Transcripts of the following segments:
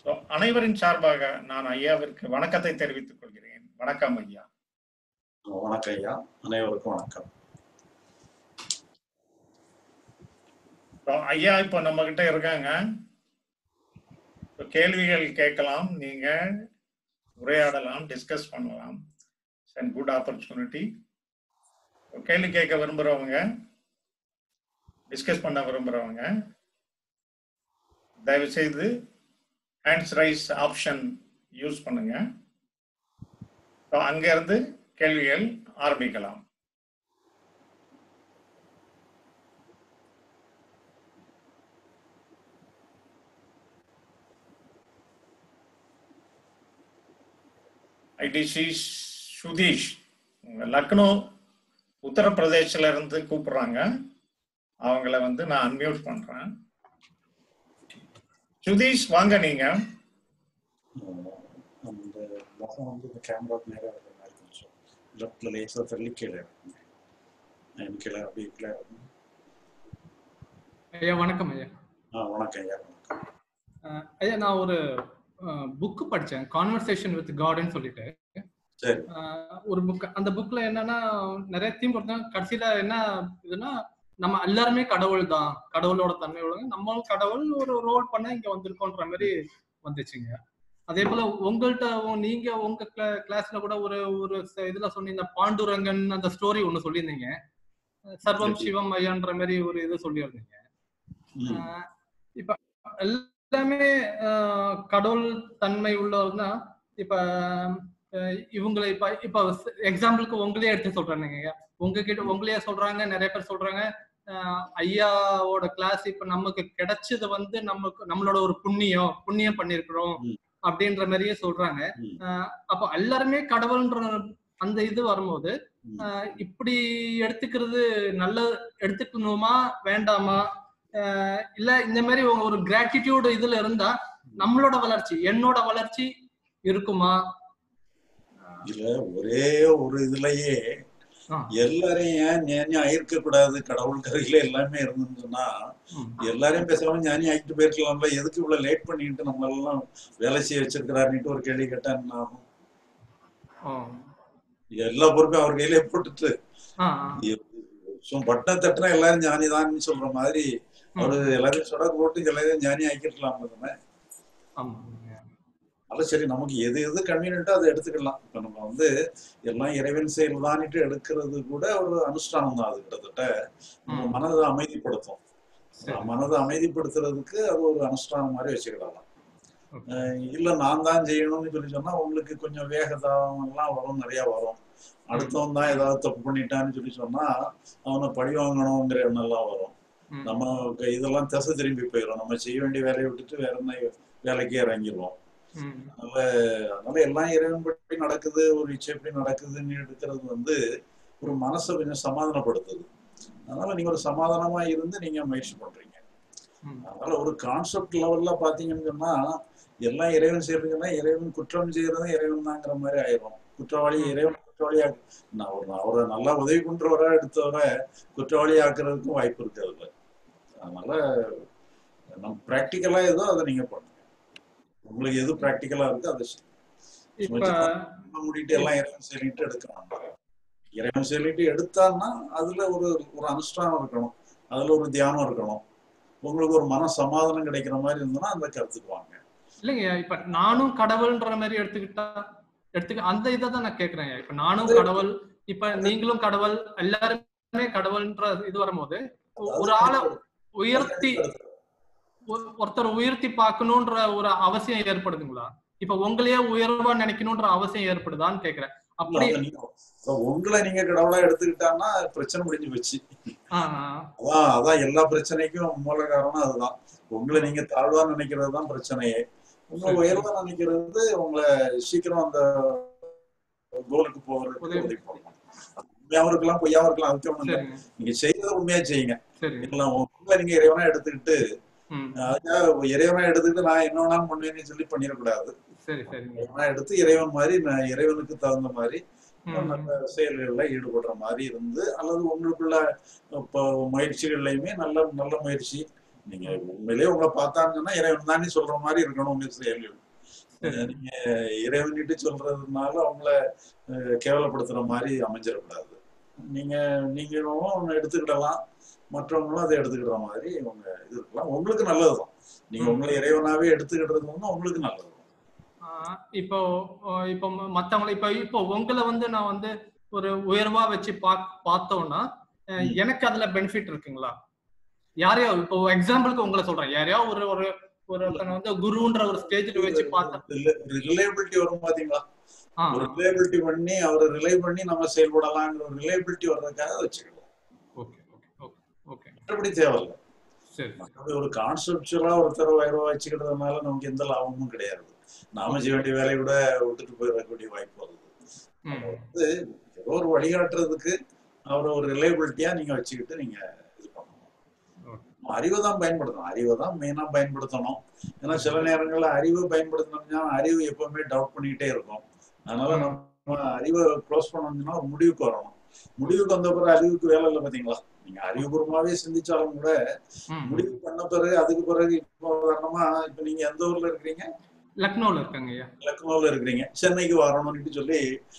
So, அனைவரின் சார்பாக நான் ஐயாவிற்கு வணக்கத்தை தெரிவித்துக் கொள்கிறேன் வணக்கம் ஐயா வணக்கம் ஐயா அனைவருக்கும் வணக்கம் So, ஐயா இப்போ நம்ம கிட்ட இருக்காங்க So, கேள்விகள் கேட்கலாம் நீங்க உரையாடலாம் டிஸ்கஸ் பண்ணலாம் அண்ட் குட் ஆப்பர்ச்சுனிட்டி கேள்வி கேட்க விரும்புறவங்க டிஸ்கஸ் பண்ண விரும்புறவங்க தயவு செய்து ஹேண்ட்ஸ் ரைஸ் ஆப்ஷன் யூஸ் பண்ணுங்க So, அங்க இருந்து கேள்விகள் ஆரம்பிக்கலாம் ஐடிசி சுதீஷ் உங்க லக்னோ உத்தரப்பிரதேசில இருந்து கூப்பிடுறாங்க அவங்கள வந்து நான் அன்மியூட் பண்றேன் சுதீஷ் வாங்க நீங்க அந்த முகம் வந்து இந்த கேமரா நேராக இருக்கிற மாதிரி கொஞ்சம் லெஃப்டில் லேசாக தள்ளி கீழே இருக்குங்க என் கீழே அப்படி கீழே இருக்கும் ஐயா வணக்கம் ஐயா ஆ வணக்கம் ஐயா வணக்கம் அஹ் ஐயா நான் ஒரு புக் படிச்சேன் கான்வர்சேஷன் வித் காட்னு சொல்லிட்டு சரி அஹ் ஒரு புக் அந்த புக்ல என்னன்னா நிறைய தீம் கொடுத்தாங்க கடைசியில என்ன இதுன்னா நம்ம எல்லாருமே கடவுள் தான் கடவுளோட தன்மை உள்ளவங்க நம்மளும் கடவுள் ஒரு ரோல் பண்ண இங்க வந்திருக்கோன்ற மாதிரி வந்துச்சுங்க அதே போல உங்கள்கிட்ட நீங்க உங்க கிளாஸ்ல கூட ஒரு ஒரு ச- இதுல சொன்னீங்க பாண்டுரங்கன் அந்த ஸ்டோரி ஒண்ணு சொல்லியிருந்தீங்க சர்வம் சிவம் ஐயான்ற மாதிரி ஒரு இது சொல்லியிருந்தீங்க ம் ஆஹ் இப்ப எல்லாமே ஆஹ் கடவுள் தன்மை உள்ளவர்னா இப்ப ஆஹ் இவங்களை இப்ப இப்ப எக்ஸாம்பிளுக்கு உங்களே எடுத்து சொல்றேனுங்க உங்ககிட்ட உங்களையே சொல்றாங்க நிறைய பேர் சொல்றாங்க ஆஹ் ஐயாவோட கிளாஸ் இப்ப நமக்கு கிடைச்சது வந்து நமக்கு நம்மளோட ஒரு புண்ணியம் புண்ணியம் பண்ணிருக்கிறோம் ம். அப்படின்ற மாதிரியே சொல்றாங்க ம் ஆஹ் அப்ப எல்லாருமே கடவுள்ன்ற அந்த இது வரும்போது ம். ஆஹ் இப்படி எடுத்துக்கிறது நல்ல எடுத்துக்கணுமா வேண்டாமா ஆஹ் இல்ல இந்த மாதிரி ஒரு- ஒரு கிராட்டிடியூட் இதுல இருந்தா நம்மளோட வளர்ச்சி என்னோட வளர்ச்சி இருக்குமா இதுல ஒரே ஒரு இதுலயே ஆ. எல்லாரையும் ஏன் ஞானியா இருக்க கூடாது கடவுள் கரையில எல்லாமே இருந்துச்சுன்னா ம். எல்லாரையும் பேசாம ஞானி ஆகிட்டு போயிருக்கலாம்ல எதுக்கு இவ்வளவு லேட் பண்ணிட்டு நம்ம எல்லாம் வேலை செய்ய வச்சிருக்கிறாருன்னுட்டு ஒரு கேள்வி கேட்டா என்ன ஆகும் ஆ. எல்லா பொறுப்பையும் அவர் கையிலே போட்டுட்டு ஆ, சும்மா பட்டனை தட்டினா எல்லாரும் ஞானிதான்னு சொல்ற மாதிரி அவரு எல்லாரையும் சொட போட்டு எல்லாரையும் ஞானி ஆக்கிருக்கலாம் தானே ஆமாங்க. அதனால சரி நமக்கு எது எது கன்வீனியன்ட்டோ அதை எடுத்துக்கலாம் இப்ப நம்ம வந்து எல்லாம் இறைவன் செயல்தான்ட்டு எடுக்கிறது கூட ஒரு அனுஷ்டானம் தான் அது கிட்டத்தட்ட நம்ம ம். மனதை அமைதிப்படுத்தும் சரி. மனதை அமைதிப்படுத்துறதுக்கு அது ஒரு அனுஷ்டானம் மாதிரி வச்சுக்கிடலாம் Okay. அஹ் இல்ல நான் தான் செய்யணும்னு சொல்லி சொன்னா உங்களுக்கு கொஞ்சம் வேகதாபம் எல்லாம் வரும் நிறைய வரும் அடுத்தவன் தான் ஏதாவது தப்பு பண்ணிட்டான்னு சொல்லி சொன்னா அவனை பழி வாங்கணுங்கிற எண்ணம் எல்லாம் வரும் ம். நம்ம இதெல்லாம் திசை திரும்பி போயிடும் நம்ம செய்ய வேண்டிய வேலையை விட்டுட்டு வேற என்ன வேலைக்கே இறங்கிடுவோம் ம். அதனால எல்லாம் இறைவன் படி நடக்குது ஒரு இச்சைப்படி நடக்குதுன்னு எடுக்கிறது வந்து ஒரு மனசை கொஞ்சம் சமாதானப்படுத்துது அதனால நீங்க ஒரு சமாதானமா இருந்து நீங்க முயற்சி பண்றீங்க ம். அதனால ஒரு கான்செப்ட் லெவல்ல பாத்தீங்கன்னு சொன்னா எல்லாம் இறைவன் செய்யறதுன்னா இறைவன் குற்றம் செய்யறதும் இறைவன் தாங்கிற மாதிரி ஆயிரும் குற்றவாளி இறைவன் குற்றவாளியா நான் ஒரு அவரை நல்லா உதவி பண்றவரா எடுத்தவரை குற்றவாளி ஆக்குறதுக்கும் வாய்ப்பு இருக்கு அதுல அதனால நம்ம பிராக்டிக்கலா ஏதோ அதை நீங்க பண்ணுங்க உங்களுக்கு எது பிராக்டிக்கலா இருக்கோ அதை செய்யுங்க. இப்ப கண்ணை மூடிட்டு எல்லாம் இறைவன் சொல்லிட்டு எடுக்கலாம் இறைவன் சொல்லிட்டு எடுத்தான்னா அதுல ஒரு ஒரு அனுஷ்டானம் இருக்கணும் அதுல ஒரு தியானம் இருக்கணும் உங்களுக்கு ஒரு மன சமாதானம் கிடைக்கிற மாதிரி இருந்ததுன்னா அந்த கருத்துக்கு வாங்க இல்லைங்க இப்ப நானும் கடவுள்ன்ற மாதிரி எடுத்துக்கிட்டா எடுத்துக்க அந்த இதை தான் நான் கேக்குறேன் இப்ப நானும் கடவுள் இப்ப நீங்களும் கடவுள் எல்லாருமே கடவுள்ன்ற இது வரும்போது ஒ- ஒரு ஆளை உயர்த்தி ஒரு- ஒருத்தர் உயர்த்தி பார்க்கணுன்ற ஒரு அவசியம் ஏற்படுதுங்களா இப்ப உங்களையே உயர்வா நினைக்கணும்ன்ற அவசியம் ஏற்படுதான்னு கேக்குறேன் அப்படி அதான் நீங்க- அதான் உங்களை நீங்க கடவுளா எடுத்துக்கிட்டான்னா பிரச்சனை முடிஞ்சு போச்சு ஆ, அதான் அதான் எல்லா பிரச்சனைக்கும் மூல காரணம் அதுதான் உங்களை நீங்க தாழ்வா நினைக்கிறது தான் பிரச்சனையே உங்களை சரி. உயர்வா நினைக்கிறது உங்களை சீக்கிரம் அந்த கோலுக்கு போகிறதுக்கு உதவி. உதவி பண்ணலாம் உண்மையாவும் இருக்கலாம் பொய்யாவும் இருக்கலாம் அதுக்கு ஒண்ணும் இல்ல. சரிங்க நீங்க செய்யறத உண்மையா செய்யுங்க சரிங்க இல்ல உங்களை நீங்க இறைவனா எடுத்துக்கிட்டு ம் அதுக்காக இறைவனா எடுத்துக்கிட்டு நான் என்ன வேணாலும் பண்ணுவேன்னு சொல்லி பண்ணிடக்கூடாது சரி சரிங்க இறைவனா எடுத்து இறைவன் மாதிரி நான் இறைவனுக்கு தகுந்த மாதிரி ம், நல்ல செயல்கள்ல ஈடுபடுற மாதிரி இருந்து அல்லது உங்களுக்குள்ள இப்போ முயற்சிகள்லையுமே நல்ல நல்ல முயற்சி நீங்க உண்மையிலேயே உங்களை பார்த்தாங்கன்னா இறைவன் தானே சொல்ற மாதிரி இருக்கணும் உங்க செயல்கள் சரி. நீங்க இறைவனிட்டு சொல்றதுனால அவங்கள அஹ், கேவலப்படுத்துற மாதிரி அமைஞ்சிடக்கூடாது நீங்க நீங்களும் ஒண்ணு எடுத்துக்கிடலாம் மற்றவங்களும் அதை எடுத்துக்கிற மாதிரி உங்க இது இருக்கலாம் உங்களுக்கு நல்லதுதான் நீங்க ம். உங்களை இறைவனாவே எடுத்துக்கிட்டது வந்து உங்களுக்கு நல்லது ஆஹ் இப்போ ஆஹ் இப்போ ம- மத்தவங்களை இப்போ இப்போ உங்களை வந்து நான் வந்து ஒரு உயர்வா வச்சு பா பார்த்தோம்னா ஆஹ் ம். எனக்கு அதுல பெனிஃபிட் இருக்குங்களா யாரையோ இப்போ எக்ஸாம்பிளுக்கு உங்களை சொல்றேன் யாரையோ ஒரு ஒரு ஒரு ஒருத்தனை வந்து குருன்ற ஒரு ஸ்டேஜ்ல வச்சு பார்த்தா ரிலையபிலிட்டி வரும் பாத்தீங்களா ஆ, ஒரு ரிலையபிலிட்டி பண்ணி அவரை ரிலை பண்ணி நம்ம செயல்படலாங்கிற ஒரு ரிலையபிலிட்டி வர்றதுக்காக வச்சுக்கலாம் ஓகே ஓகே ஓகே ஓகே மற்றபடி தேவையில்லை சரி மற்றபடி ஒரு கான்செப்டுவலா ஒருத்தர் உயர்வா வச்சுக்கிறதுனால நமக்கு எந்த லாபமும் கிடையாது நாம செய்ய வேண்டிய வேலையை கூட விட்டுட்டு போயிடக்கூடிய வாய்ப்பு வருது ம் வந்து ஏதோ ஒரு வழிகாட்டுறதுக்கு அவரை ஒரு ரிலையபிலிட்டியா நீங்க வச்சுக்கிட்டு நீங்க இது பண்ணணும் ஓகே அறிவை தான் பயன்படுத்தணும் அறிவை தான் மெயினா பயன்படுத்தணும் ஏன்னா சில நேரங்கள்ல அறிவை பயன்படுத்தணும்னா அறிவு எப்பவுமே டவுட் பண்ணிக்கிட்டே இருக்கும் அதனால நம்ம அறிவை க்ளோஸ் பண்ணணும்னா ஒரு முடிவுக்கு வரணும் முடிவுக்கு வந்த பிறகு அறிவுக்கு வேலை இல்லை பாத்தீங்களா நீங்க அறிவுபூர்வமாவே சிந்திச்சாலும் கூட ம் முடிவு பண்ண பிறகு அதுக்கு பிறகு இப்போ உதாரணமா இப்ப நீங்க எந்த ஊர்ல இருக்கிறீங்க லக்னோல இருக்காங்க ஐயா லக்னோவில் இருக்கிறீங்க சென்னைக்கு வரணும்னு சொல்லி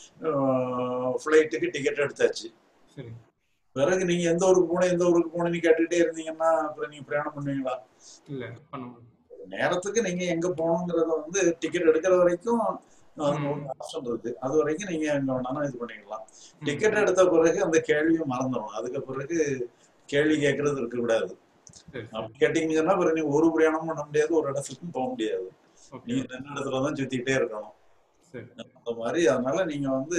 ஃப்ளைட்டுக்கு டிக்கெட் எடுத்தாச்சு சரி பிறகு நீங்க எந்த ஊருக்கு போகணும் எந்த ஊருக்கு போகணும்னு கேட்டுக்கிட்டே இருந்தீங்கன்னா அப்புறம் நீங்க பிரயாணம் பண்ணுவீங்களா இல்ல பண்ண முடியும் ஒரு நேரத்துக்கு நீங்க எங்க போகணுங்கிறத வந்து டிக்கெட் எடுக்கிற வரைக்கும் ம். ஆப்ஷன் இருக்கு அது வரைக்கும் நீங்க எங்க வேணாலும் இது பண்ணிக்கலாம் ம். டிக்கெட் எடுத்த பிறகு அந்த கேள்வியை மறந்துடும் அதுக்கு பிறகு கேள்வி கேட்கறது இருக்கக்கூடாது சரி அப்படி கேட்டீங்கன்னா பிறகு நீங்க ஒரு பிரயாணமும் பண்ண முடியாது ஒரு இடத்துக்கும் போக முடியாது ஓகே நீங்க நின்ன இடத்துல தான் சுத்திக்கிட்டே இருக்கணும் சரி அந்த மாதிரி அதனால நீங்க வந்து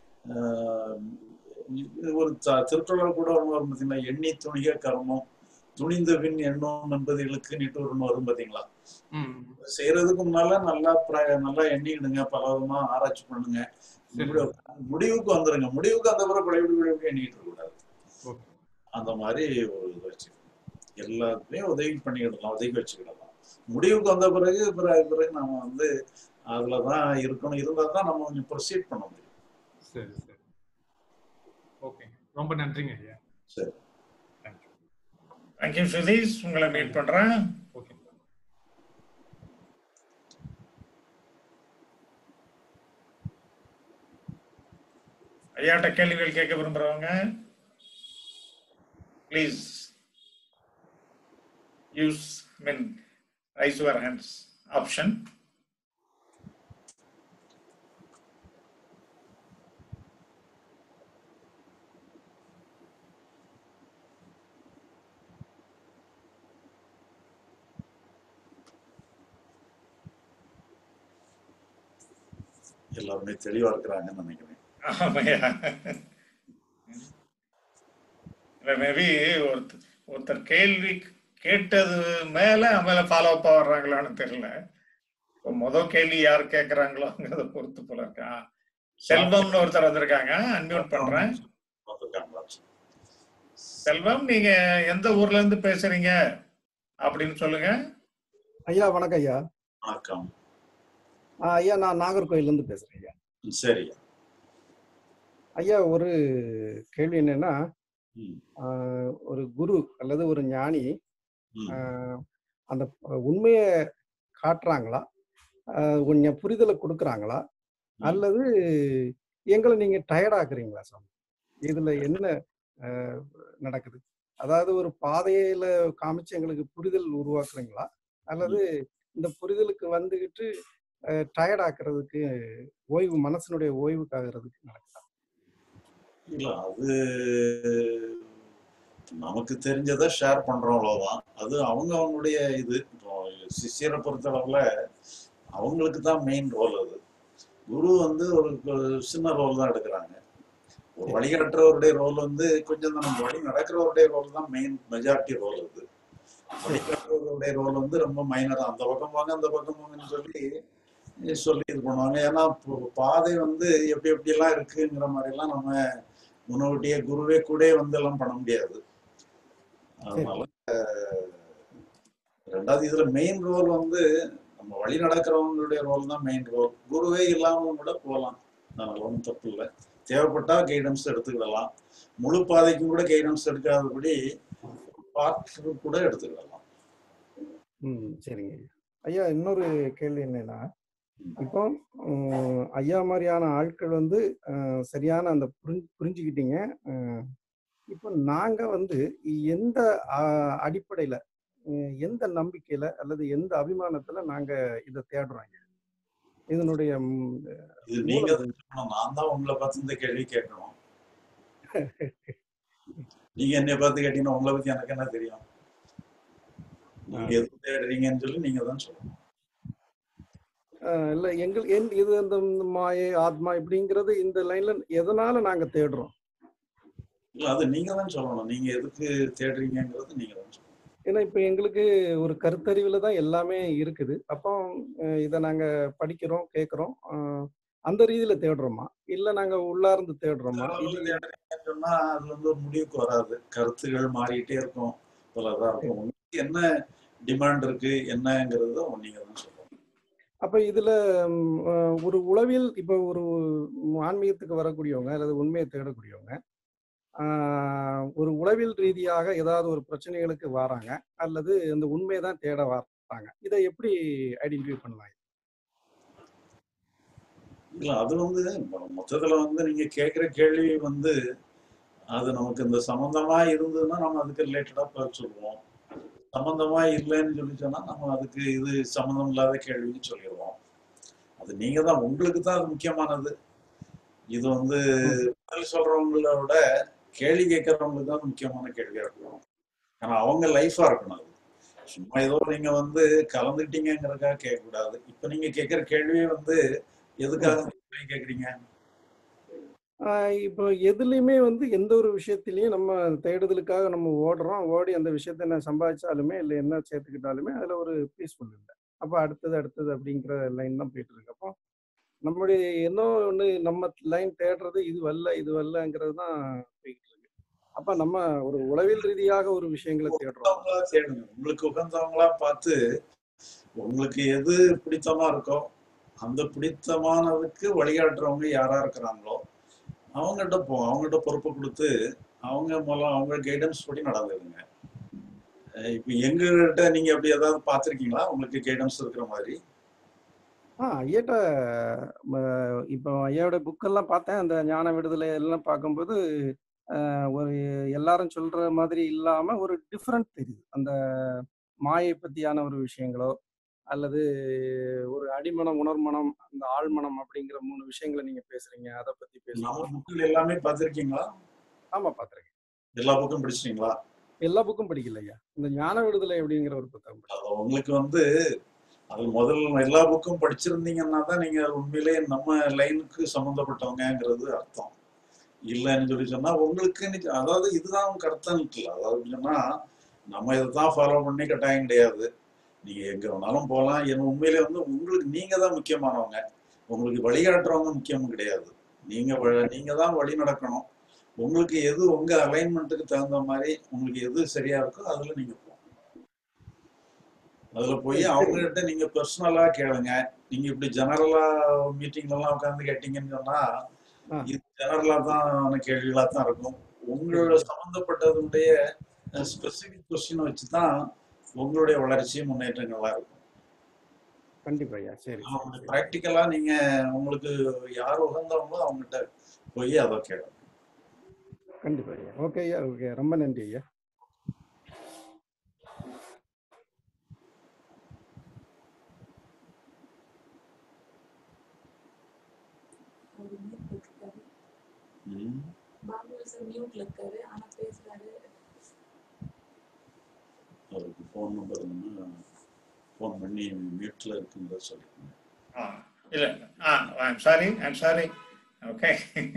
ஆஹ், இது ஒரு த- திருக்குறள் கூட ஒண்ணு வரும் பாத்தீங்களா எண்ணி துணிக கர்மம் துணிந்த பின் எண்ணம் என்பதுகளுக்கு நிட்டூர்னு வரும் பாத்தீங்களா ம் செய்யறதுக்கு முன்னால நல்லா பிர- நல்லா எண்ணிக்கிடுங்க பல விதமா ஆராய்ச்சி பண்ணுங்க சரி முடிவு- முடிவுக்கு வந்துருங்க முடிவுக்கு அந்த பிறகு பழைய பழைய எண்ணிட்டு இருக்க கூடாது ஓகே அந்த மாதிரி ஒரு இது வச்சுக்கணும் எல்லாத்துலயும் உதவி பண்ணிக்கிடலாம் உதவி வச்சுக்கிடலாம் முடிவுக்கு வந்த பிறகு பிறகு பிறகு நம்ம வந்து அதுலதான் இருக்கணும் இருந்தா தான் நம்ம கொஞ்சம் ப்ரொசீட் பண்ண முடியும் சரி சரி ஓகே ரொம்ப நன்றிங்க ஐயா சரி தேங்க்யூ தேங்க்யூ சுதீஷ் உங்களை மீட் பண்றேன் ஓகே ஐயாட்ட கேள்விகள் கேட்க விரும்புறவங்க please use mean raise your hands option எல்லாருமே தெளிவா இருக்கிறாங்கன்னு நினைக்கிறேன் ஆமாய்யா இல்லை மேபி ஒருத்தர் ஒருத்தர் கேள்வி கேட்டது மேல மேல ஃபாலோ அப் வர்றாங்களான்னு தெரியல இப்போ முதல் கேள்வி யார் கேட்கறாங்களோங்கிறத பொறுத்து போல இருக்கா செல்வம்னு ஒருத்தர் வந்திருக்காங்க அன்மியூட் பண்றேன் வந்திருக்காங்களா? செல்வம் நீங்க எந்த ஊர்ல இருந்து பேசுறீங்க அப்படின்னு சொல்லுங்க ஐயா வணக்கம் ஐயா வணக்கம் ஆ, ஐயா நான் நாகர்கோயிலேருந்து பேசுறேன் ஐயா சரி ஐயா ஒரு கேள்வி என்னன்னா ம், ஆ, ஒரு குரு அல்லது ஒரு ஞானி ம். ஆ, அந்த உண்மையை காட்டுறாங்களா ஆ, கொஞ்சம் புரிதலை கொடுக்குறாங்களா அல்லது எங்களை நீங்க டயர்ட் ஆக்குறீங்களா சாமி இதுல என்ன ஆ, நடக்குது அதாவது ஒரு பாதையில காமிச்சு எங்களுக்கு புரிதல் உருவாக்குறீங்களா அல்லது இந்த புரிதலுக்கு வந்துகிட்டு டயர்ட் ஆக்குறதுக்கு ஓய்வு மனசனுடைய ஓய்வுக்காகிறதுக்கு நடக்குதா இல்ல அது நமக்கு தெரிஞ்சதை ஷேர் பண்றோம் அவ்வளவுதான் அது அவங்க அவங்களுடைய இது இப்போ சிஷியரை பொறுத்தளவுல அவங்களுக்கு தான் மெயின் ரோல் அது குரு வந்து ஒரு ஒரு சின்ன ரோல் தான் எடுக்கிறாங்க ஒரு வழிகாட்டுறவருடைய ரோல் வந்து கொஞ்சம் தான் நம்ம வழி நடக்கிறவருடைய ரோல் தான் மெயின் மெஜாரிட்டி ரோல் அது வழிகாட்டுறவருடைய ரோல் வந்து ரொம்ப மைனர் அந்த பக்கம் போங்க அந்த பக்கம் போங்கன்னு சொல்லி சொல்லி இது பண்ணுவாங்க ஏன்னா இப்போ பாதை வந்து எப்படி எப்படியெல்லாம் இருக்குங்கிற மாதிரி எல்லாம் நம்ம முன்னோட்டியே குருவே கூட வந்து எல்லாம் பண்ண முடியாது அதனால அஹ், ரெண்டாவது இதுல மெயின் ரோல் வந்து நம்ம வழி நடக்கிறவங்களுடைய ரோல் தான் மெயின் ரோல் குருவே இல்லாம கூட போகலாம் அதனால ஒன்றும் தப்பு இல்லை தேவைப்பட்டா கைடன்ஸ் எடுத்துக்கிடலாம் முழு பாதைக்கும் கூட கைடன்ஸ் எடுக்காதபடி பார்ட் கூட எடுத்துக்கிடலாம் ம் சரிங்க ஐயா ஐயா இன்னொரு கேள்வி என்னன்னா இப்போ உம், ஐயா மாதிரியான ஆட்கள் வந்து அஹ், சரியான அந்த புரிஞ்சு புரிஞ்சுக்கிட்டீங்க அஹ், இப்போ நாங்க வந்து எந்த அஹ், அடிப்படையில அஹ், எந்த நம்பிக்கையில அல்லது எந்த அபிமானத்துல நாங்க இதை தேடுறோம் ஐயா? இதனுடைய ம், இது நீங்க தான் சொல்லணும். நான் தான் உங்களை பார்த்து இந்த கேள்வி கேட்கணும் நீங்க என்னை பார்த்து கேட்டீங்கன்னா உங்களை பத்தி எனக்கு என்ன தெரியும் நீங்க எது தேடுறீங்கன்னு சொல்லி நீங்க தான் சொல்லணும் அஹ், இல்ல எங்கள் என் இது அந்த மாயை ஆத்மா இப்படிங்கிறது இந்த லைன்ல எதனால நாங்க தேடுறோம் இல்ல அது நீங்க தான் சொல்லணும் நீங்க எதுக்கு தேடுறீங்கங்கிறது நீங்க தான் சொல்லணும் ஏன்னா இப்போ எங்களுக்கு ஒரு கருத்தறிவில் தான் எல்லாமே இருக்குது அப்போ அஹ், இதை நாங்கள் படிக்கிறோம் கேட்குறோம் அந்த ரீதியில் தேடுறோமா இல்லை நாங்கள் உள்ளார்ந்து தேடுறோமா அளவுல இது தேடுறீங்கன்னு சொன்னா அதுல இருந்து ஒரு முடிவுக்கு வராது கருத்துகள் மாறிட்டே இருக்கும் பலதான் இருக்கும் உங்களுக்கு என்ன டிமாண்ட் இருக்கு என்னங்கிறத நீங்க தான் சொல்லணும் அப்போ இதில் ஒரு உளவியல் இப்போ ஒரு ஆன்மீகத்துக்கு வரக்கூடியவங்க அல்லது உண்மையை தேடக்கூடியவங்க ஆஹ், ஒரு உளவியல் ரீதியாக ஏதாவது ஒரு பிரச்சனைகளுக்கு வராங்க அல்லது அந்த உண்மையை தான் தேட வராங்க இதை எப்படி ஐடென்டிஃபை பண்ணலாம் இல்ல அது வந்து மொ- மொத்தத்துல வந்து நீங்க கேக்குற கேள்வி வந்து அது நமக்கு இந்த சம்பந்தமா இருந்ததுன்னா நம்ம அதுக்கு ரிலேட்டடா பதில் சொல்லுவோம் சம்பந்தமா இல்லைன்னு சொல்லி சொன்னா நம்ம அதுக்கு இது சம்பந்தம் இல்லாத கேள்வின்னு சொல்லிடுவோம் அது நீங்க தான் உங்களுக்கு தான் அது முக்கியமானது இது வந்து பதில் சொல்றவங்கள விட கேள்வி கேட்கறவங்களுக்கு தான் அது முக்கியமான கேள்வியா இருக்கும் ஆனா அவங்க லைஃபா இருக்கணும் அது சும்மா ஏதோ நீங்க வந்து கலந்துட்டீங்கிறதுக்காக கேட்க கூடாது இப்ப நீங்க கேட்கிற கேள்வியே வந்து எதுக்காக கேள்வி கேக்குறீங்க ஆஹ் இப்போ எதுலையுமே வந்து எந்த ஒரு விஷயத்திலையும் நம்ம தேடுதலுக்காக நம்ம ஓடுறோம் ஓடி அந்த விஷயத்த என்ன சம்பாதிச்சாலுமே இல்லை என்ன சேர்த்துக்கிட்டாலுமே அதுல ஒரு பீஸ்ஃபுல் இல்லை அப்போ அடுத்தது அடுத்தது அப்படிங்கிற லைன் தான் போயிட்டு இருக்கு அப்போ நம்மளுடைய என்ன ஒன்று நம்ம லைன் தேடுறது இது வரல இது வரலங்கிறது தான் போயிட்டு இருக்கு அப்ப நம்ம ஒரு உளவியல் ரீதியாக ஒரு விஷயங்களை தேடுறோம் உகந்தவங்களா தேடுங்க உங்களுக்கு உகந்தவங்களா பார்த்து உங்களுக்கு எது பிடித்தமா இருக்கோ அந்த பிடித்தமானதுக்கு வழிகாட்டுறவங்க யாரா இருக்கிறாங்களோ அவங்ககிட்ட போ அவங்ககிட்ட பொறுப்பு கொடுத்து அவங்க மூலம் அவங்க கைடன்ஸ் படி நடந்துருங்க அஹ் இப்ப எங்ககிட்ட நீங்க அப்படி ஏதாவது பார்த்திருக்கீங்களா உங்களுக்கு கைடன்ஸ் இருக்கிற மாதிரி ஆ ஐயாட்ட ம, இப்போ ஐயாவோட புக்கெல்லாம் பார்த்தேன் அந்த ஞான விடுதலை எல்லாம் பார்க்கும்போது ஆஹ், ஒரு எல்லாரும் சொல்ற மாதிரி இல்லாம ஒரு டிஃப்ரெண்ட் தெரியுது அந்த மாயை பத்தியான ஒரு விஷயங்களோ அல்லது ஒரு அடிமனம் உணர்மனம் அந்த ஆழ்மனம் அப்படிங்கிற மூணு விஷயங்களை நீங்க பேசுறீங்க அதை பத்தி நம்ம பேசுறீங்க புக்கில் எல்லாமே பார்த்திருக்கீங்களா ஆமா பார்த்திருக்கேன் எல்லா புக்கும் படிச்சிட்டீங்களா எல்லா புக்கும் படிக்கல ஐயா இந்த ஞான விடுதலை அப்படிங்கிற ஒரு புத்தகம் படிச்சேன். அது உங்களுக்கு வந்து அது முதல் எல்லா புக்கும் படிச்சிருந்தீங்கன்னா தான் நீங்க உண்மையிலேயே நம்ம லைனுக்கு சம்மந்தப்பட்டவங்கங்கிறது அர்த்தம் இல்லைன்னு சொல்லி சொன்னா உங்களுக்கு இன்னைக்கு- அதாவது இதுதான் கருத்தம் இருக்குல்ல அதாவது சொன்னா நம்ம இதை தான் ஃபாலோ பண்ணி கட்டாயம் கிடையாது நீங்க எங்க வேணாலும் போகலாம் என் உண்மையிலே வந்து உங்களுக்கு நீங்க தான் முக்கியமானவங்க உங்களுக்கு வழிகாட்டுறவங்க முக்கியம் கிடையாது நீங்க வ- நீங்க தான் வழி நடக்கணும் உங்களுக்கு எது உங்க அலைன்மெண்ட்டுக்கு தகுந்த மாதிரி உங்களுக்கு எது சரியா இருக்கோ அதுல நீங்க போங்க அதுல போய் சரி. அவங்க கிட்ட நீங்க பர்சனலா கேளுங்க நீங்க இப்படி ஜெனரலா மீட்டிங்ல எல்லாம் உட்கார்ந்து கேட்டீங்கன்னு சொன்னா ஆ. இது ஜெனரலா தான் கேள்விகளா தான் இருக்கும் உங்களோட சம்பந்தப்பட்டதுடைய ஸ்பெசிபிக் கொஸ்டின் வச்சு தான் உங்களுடைய வளர்ச்சி முன்னேற்றங்கள்லாம் இருக்கும் கண்டிப்பா ஐயா சரி சரி சரி ப்ராக்டிக்கலா நீங்க உங்களுக்கு யார் உகந்தவங்களோ அவங்ககிட்ட போய் அதை கேளுங்க கண்டிப்பா ஐயா ஓகே ஐயா ஓகே ரொம்ப நன்றி ஐயா அவர் மியூட் போட்டிருக்காரு ம். பாபுல் சார் மியூட்ல இருக்காரு ஆனா பேசுறாரு அவருக்கு ஃபோன் நம்பர் ஃபோன் பண்ணி மியூட்ல இருக்குங்கிறத சொல்லிக்கோங்க ஆ இல்ல ah I'm sorry I'm sorry okay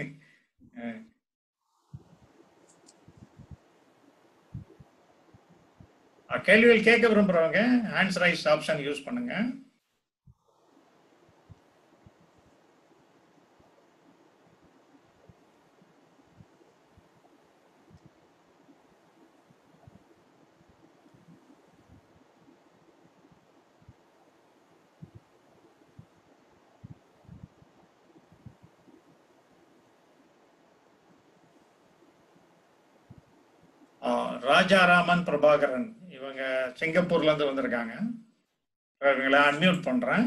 கேள்விகள் கேட்க விரும்புறவங்க ஹேண்ட்ஸ் ரைஸ் ஆப்ஷன் யூஸ் பண்ணுங்க ஆ, ராஜாராமன் பிரபாகரன் இவங்க இவங்க சிங்கப்பூர்ல இருந்து வந்திருக்காங்க இவங்களை அன்மியூட் பண்றேன்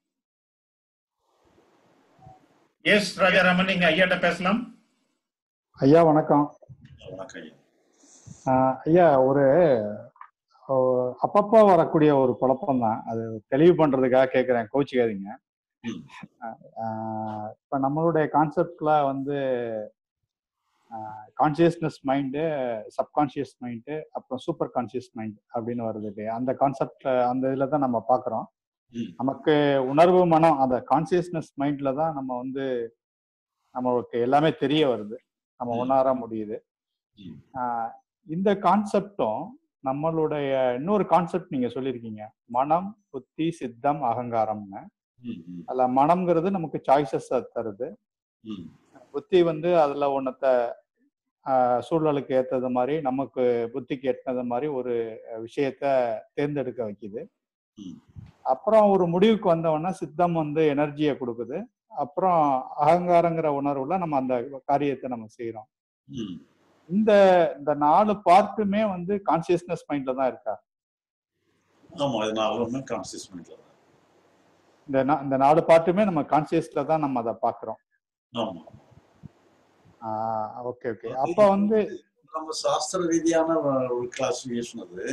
எஸ் ராஜாராமன் நீங்க ஐயாட்ட பேசலாம் ஐயா வணக்கம் வணக்கம் ஐயா ஆஹ் ஐயா ஒரு ஓ, அப்பப்போ வரக்கூடிய ஒரு குழப்பம் தான் அது தெளிவு பண்றதுக்காக கேட்குறேன் கோச்சிக்காதீங்க ம். ஆஹ் இப்ப நம்மளுடைய கான்செப்ட்ல வந்து கான்சியஸ்னஸ் மைண்டு சப்கான்சியஸ் மைண்டு அப்புறம் சூப்பர் கான்சியஸ் மைண்ட் அப்படின்னு வருது இல்லையா அந்த கான்செப்ட் அந்த இதுல தான் நம்ம பார்க்குறோம் ம். நமக்கு உணர்வு மனம் அந்த கான்சியஸ்னஸ் மைண்ட்ல தான் நம்ம வந்து நம்மளுக்கு எல்லாமே தெரிய வருது நம்ம ம். உணர முடியுது ம். ஆஹ் இந்த கான்செப்டும் நம்மளுடைய இன்னொரு கான்செப்ட் நீங்க சொல்லியிருக்கீங்க மனம் புத்தி சித்தம் அகங்காரம்னு ம், ம், அதுல மனம்ங்கிறது நமக்கு சாய்ஸஸ் தருது ம், புத்தி வந்து அதுல ஒன்னத்த ஆஹ் சூழலுக்கு ஏத்தது மாதிரி நமக்கு புத்திக்கு ஏற்றது மாதிரி ஒரு விஷயத்த தேர்ந்தெடுக்க வைக்குது ம். அப்புறம் ஒரு முடிவுக்கு வந்தவொடனே சித்தம் வந்து எனர்ஜியை கொடுக்குது அப்புறம் அகங்காரங்கிற உணர்வுல நம்ம அந்த காரியத்தை நம்ம செய்யறோம் ம். இந்த இந்த நாலு பார்ட்டுமே வந்து கான்சியஸ்னஸ் மைண்ட்ல தான் இருக்கா ஆமா இது நாலுமே கான்சியஸ் மைண்ட்ல தான் இந்த நா- இந்த நாலு பார்ட்டுமே நம்ம கான்சியஸ்ல தான் நம்ம அதை பாக்குறோம் ஆமா ஓகே ஓகே அப்ப வந்து நம்ம சாஸ்திர ரீதியான ஒரு கிளாசிபிகேஷன் அது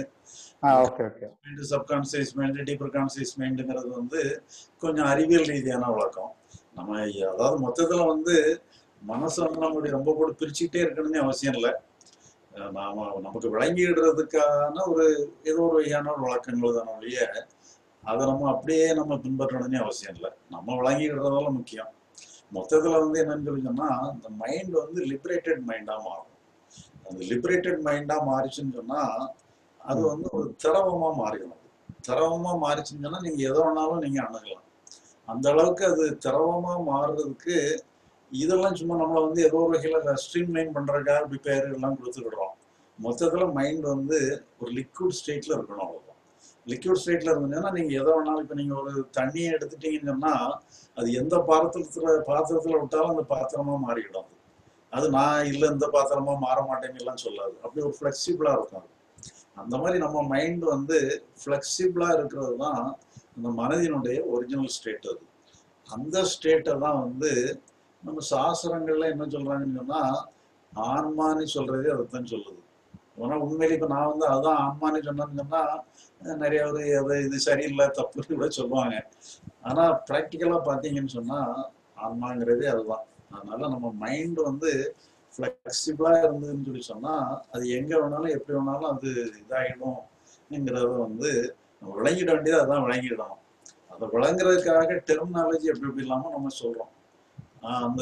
okay okay subconscious mind deeper conscious மைண்டுங்கிறது வந்து கொஞ்சம் அறிவியல் ரீதியான விளக்கம் நம்ம அதாவது மொத்தத்துல வந்து மனசை வந்து நம்ம ரொம்ப போட்டு பிரிச்சுக்கிட்டே இருக்கணும்னு அவசியம் இல்லை அஹ் நாம நமக்கு விளங்கிடுறதுக்கான ஒரு ஏதோ ஒரு வகையான ஒரு விளக்கங்கள் தானே ஒழிய அதை நம்ம அப்படியே நம்ம பின்பற்றணும்னு அவசியம் இல்லை நம்ம விளங்கிடுறதால முக்கியம் மொத்தத்துல வந்து என்னன்னு சொல்லி சொன்னா இந்த மைண்ட் வந்து லிபரேட்டட் மைண்டா மாறும் அந்த லிபரேட்டட் மைண்டா மாறிச்சுன்னு சொன்னா அது வந்து ஒரு திரவமா மாறிடும் அது. திரவமா மாறிச்சுன்னு சொன்னா நீங்க எதை வேணாலும் நீங்க அணுகலாம் அந்த அளவுக்கு அது திரவமா மாறுறதுக்கு இதெல்லாம் சும்மா நம்மளை வந்து ஏதோ ஒரு வகையில ஸ்ட்ரீம் லைன் பண்றதுக்காக இப்படி பேர் எல்லாம் கொடுத்துக்கிடுறோம் மொத்தத்துல மைண்ட் வந்து ஒரு லிக்விட் ஸ்டேட்ல இருக்கணும் அவ்வளவுதான் லிக்விட் ஸ்டேட்ல இருந்தீங்கன்னா நீங்க எதை வேணாலும் இப்ப நீங்க ஒரு தண்ணியை எடுத்துட்டீங்கன்னு சொன்னா அது எந்த பாத்திரத்துல பாத்திரத்துல விட்டாலும் அந்த பாத்திரமா மாறிடும் அது அது நான் இல்ல இந்த பாத்திரமா மாற மாட்டேன்னு எல்லாம் சொல்லாது அப்படி ஒரு ஃபிளெக்சிபிளா இருக்கும் அது அந்த மாதிரி நம்ம மைண்ட் வந்து ஃபிளெக்சிபிளா இருக்கிறது தான் அந்த மனதினுடைய ஒரிஜினல் ஸ்டேட் அது அந்த ஸ்டேட்டை தான் வந்து நம்ம சாஸ்திரங்கள்ல என்ன சொல்றாங்கன்னு சொன்னா ஆன்மான்னு சொல்றதே அதைத்தான் சொல்லுது ஆனா உண்மையில இப்ப நான் வந்து அதான் ஆன்மான்னு சொன்னேன்னு சொன்னா அஹ் நிறைய ஒரு அது இது சரியில்லை தப்புன்னு கூட சொல்லுவாங்க ஆனா ப்ராக்டிக்கலா பாத்தீங்கன்னு சொன்னா ஆன்மாங்கிறதே அதுதான் அதனால நம்ம மைண்ட் வந்து ஃப்ளெக்சிபிளா இருந்ததுன்னு சொல்லி சொன்னா அது எங்க வேணாலும் எப்படி வேணாலும் அது இதாகிடும்ங்கிறத வந்து நம்ம விளங்கிட வேண்டியது அதான் விளங்கிடணும் அதை விளங்குறதுக்காக டெர்மினாலஜி எப்படி எப்படி இல்லாம நம்ம சொல்றோம் ஆஹ் அந்த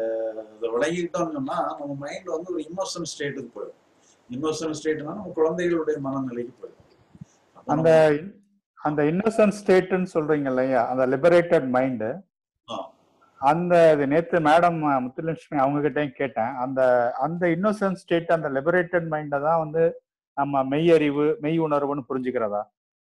அதை விளங்கிட்டோம்னு சொன்னா நம்ம மைண்ட் வந்து ஒரு இன்னோசன்ட் ஸ்டேட்டுக்கு போயிடும் இன்னோசன்ட் ஸ்டேட்னா நம்ம குழந்தைகளுடைய மனநிலைக்கு போயிடும் அப்ப அந்த நம்ம- அந்த இன்னசென்ட் ஸ்டேட்னு சொல்றீங்க இல்லையா அந்த லிபரேட்டட் மைண்டு ஆ. அந்த இது நேத்து மேடம் முத்துலட்சுமி அவங்க கிட்டயும் கேட்டேன் அந்த அந்த இன்னோசன்ட் ஸ்டேட் அந்த லிபரேட்டட் மைண்டை தான் வந்து நம்ம மெய்யறிவு மெய் உணர்வுன்னு புரிஞ்சுக்கிறதா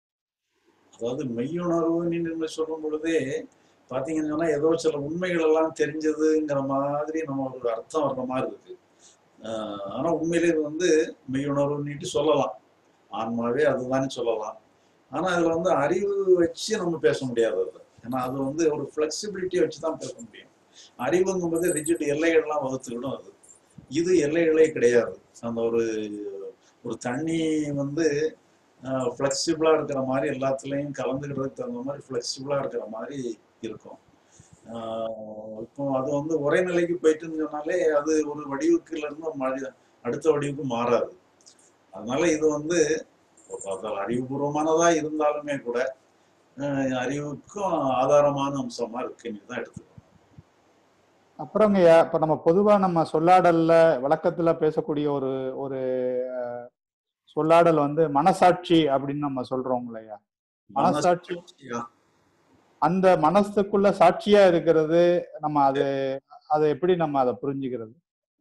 அதாவது மெய்யுணர்வுன்னு நம்ம சொல்லும் பொழுதே பாத்தீங்கன்னு சொன்னா ஏதோ சில உண்மைகள் எல்லாம் தெரிஞ்சதுங்கிற மாதிரி நம்ம ஒரு அர்த்தம் வர்ற மாதிரி இருக்கு ஆஹ் ஆனா உண்மையிலே இது வந்து மெய்யுணர்வுன்னுட்டு சொல்லலாம் ஆன்மாவே அதுதானே சொல்லலாம் ஆனா அதுல வந்து அறிவு வச்சு நம்ம பேச முடியாது அது ஏன்னா அது வந்து ஒரு ஃபிளெக்சிபிலிட்டியை வச்சு தான் பேச முடியும் அறிவுங்கும்போது ரிஜிட் எல்லைகள்லாம் வகுத்துக்கிடும் அது இது எல்லைகளே கிடையாது அந்த ஒரு ஒரு தண்ணி வந்து ஃப்ளெக்சிபிளா இருக்கிற மாதிரி எல்லாத்துலேயும் கலந்துக்கிறதுக்கு தகுந்த மாதிரி ஃப்ளெக்சிபிளா இருக்கிற மாதிரி இருக்கும் ஆஹ் இப்போ அது வந்து ஒரே நிலைக்கு போயிட்டுன்னு சொன்னாலே அது ஒரு வடிவுக்குல இருந்து ஒரு மழை அடுத்த வடிவுக்கு மாறாது அதனால இது வந்து ஒரு அறிவுபூர்வமானதா இருந்தாலுமே கூட ஆஹ் அறிவுக்கும் ஆதாரமான அம்சமா இருக்குன்னு தான் எடுத்துக்கணும் அப்புறங்க இப்ப நம்ம பொதுவா நம்ம சொல்லாடல்ல வழக்கத்துல பேசக்கூடிய ஒரு ஒரு அஹ், சொல்லாடல் வந்து மனசாட்சி அப்படின்னு நம்ம சொல்றோம் இல்லையா மனசாட்சி மனசாட்சியா? அந்த மனசுக்குள்ள சாட்சியா இருக்கிறது நம்ம அது அதை எப்படி நம்ம அதை புரிஞ்சுக்கிறது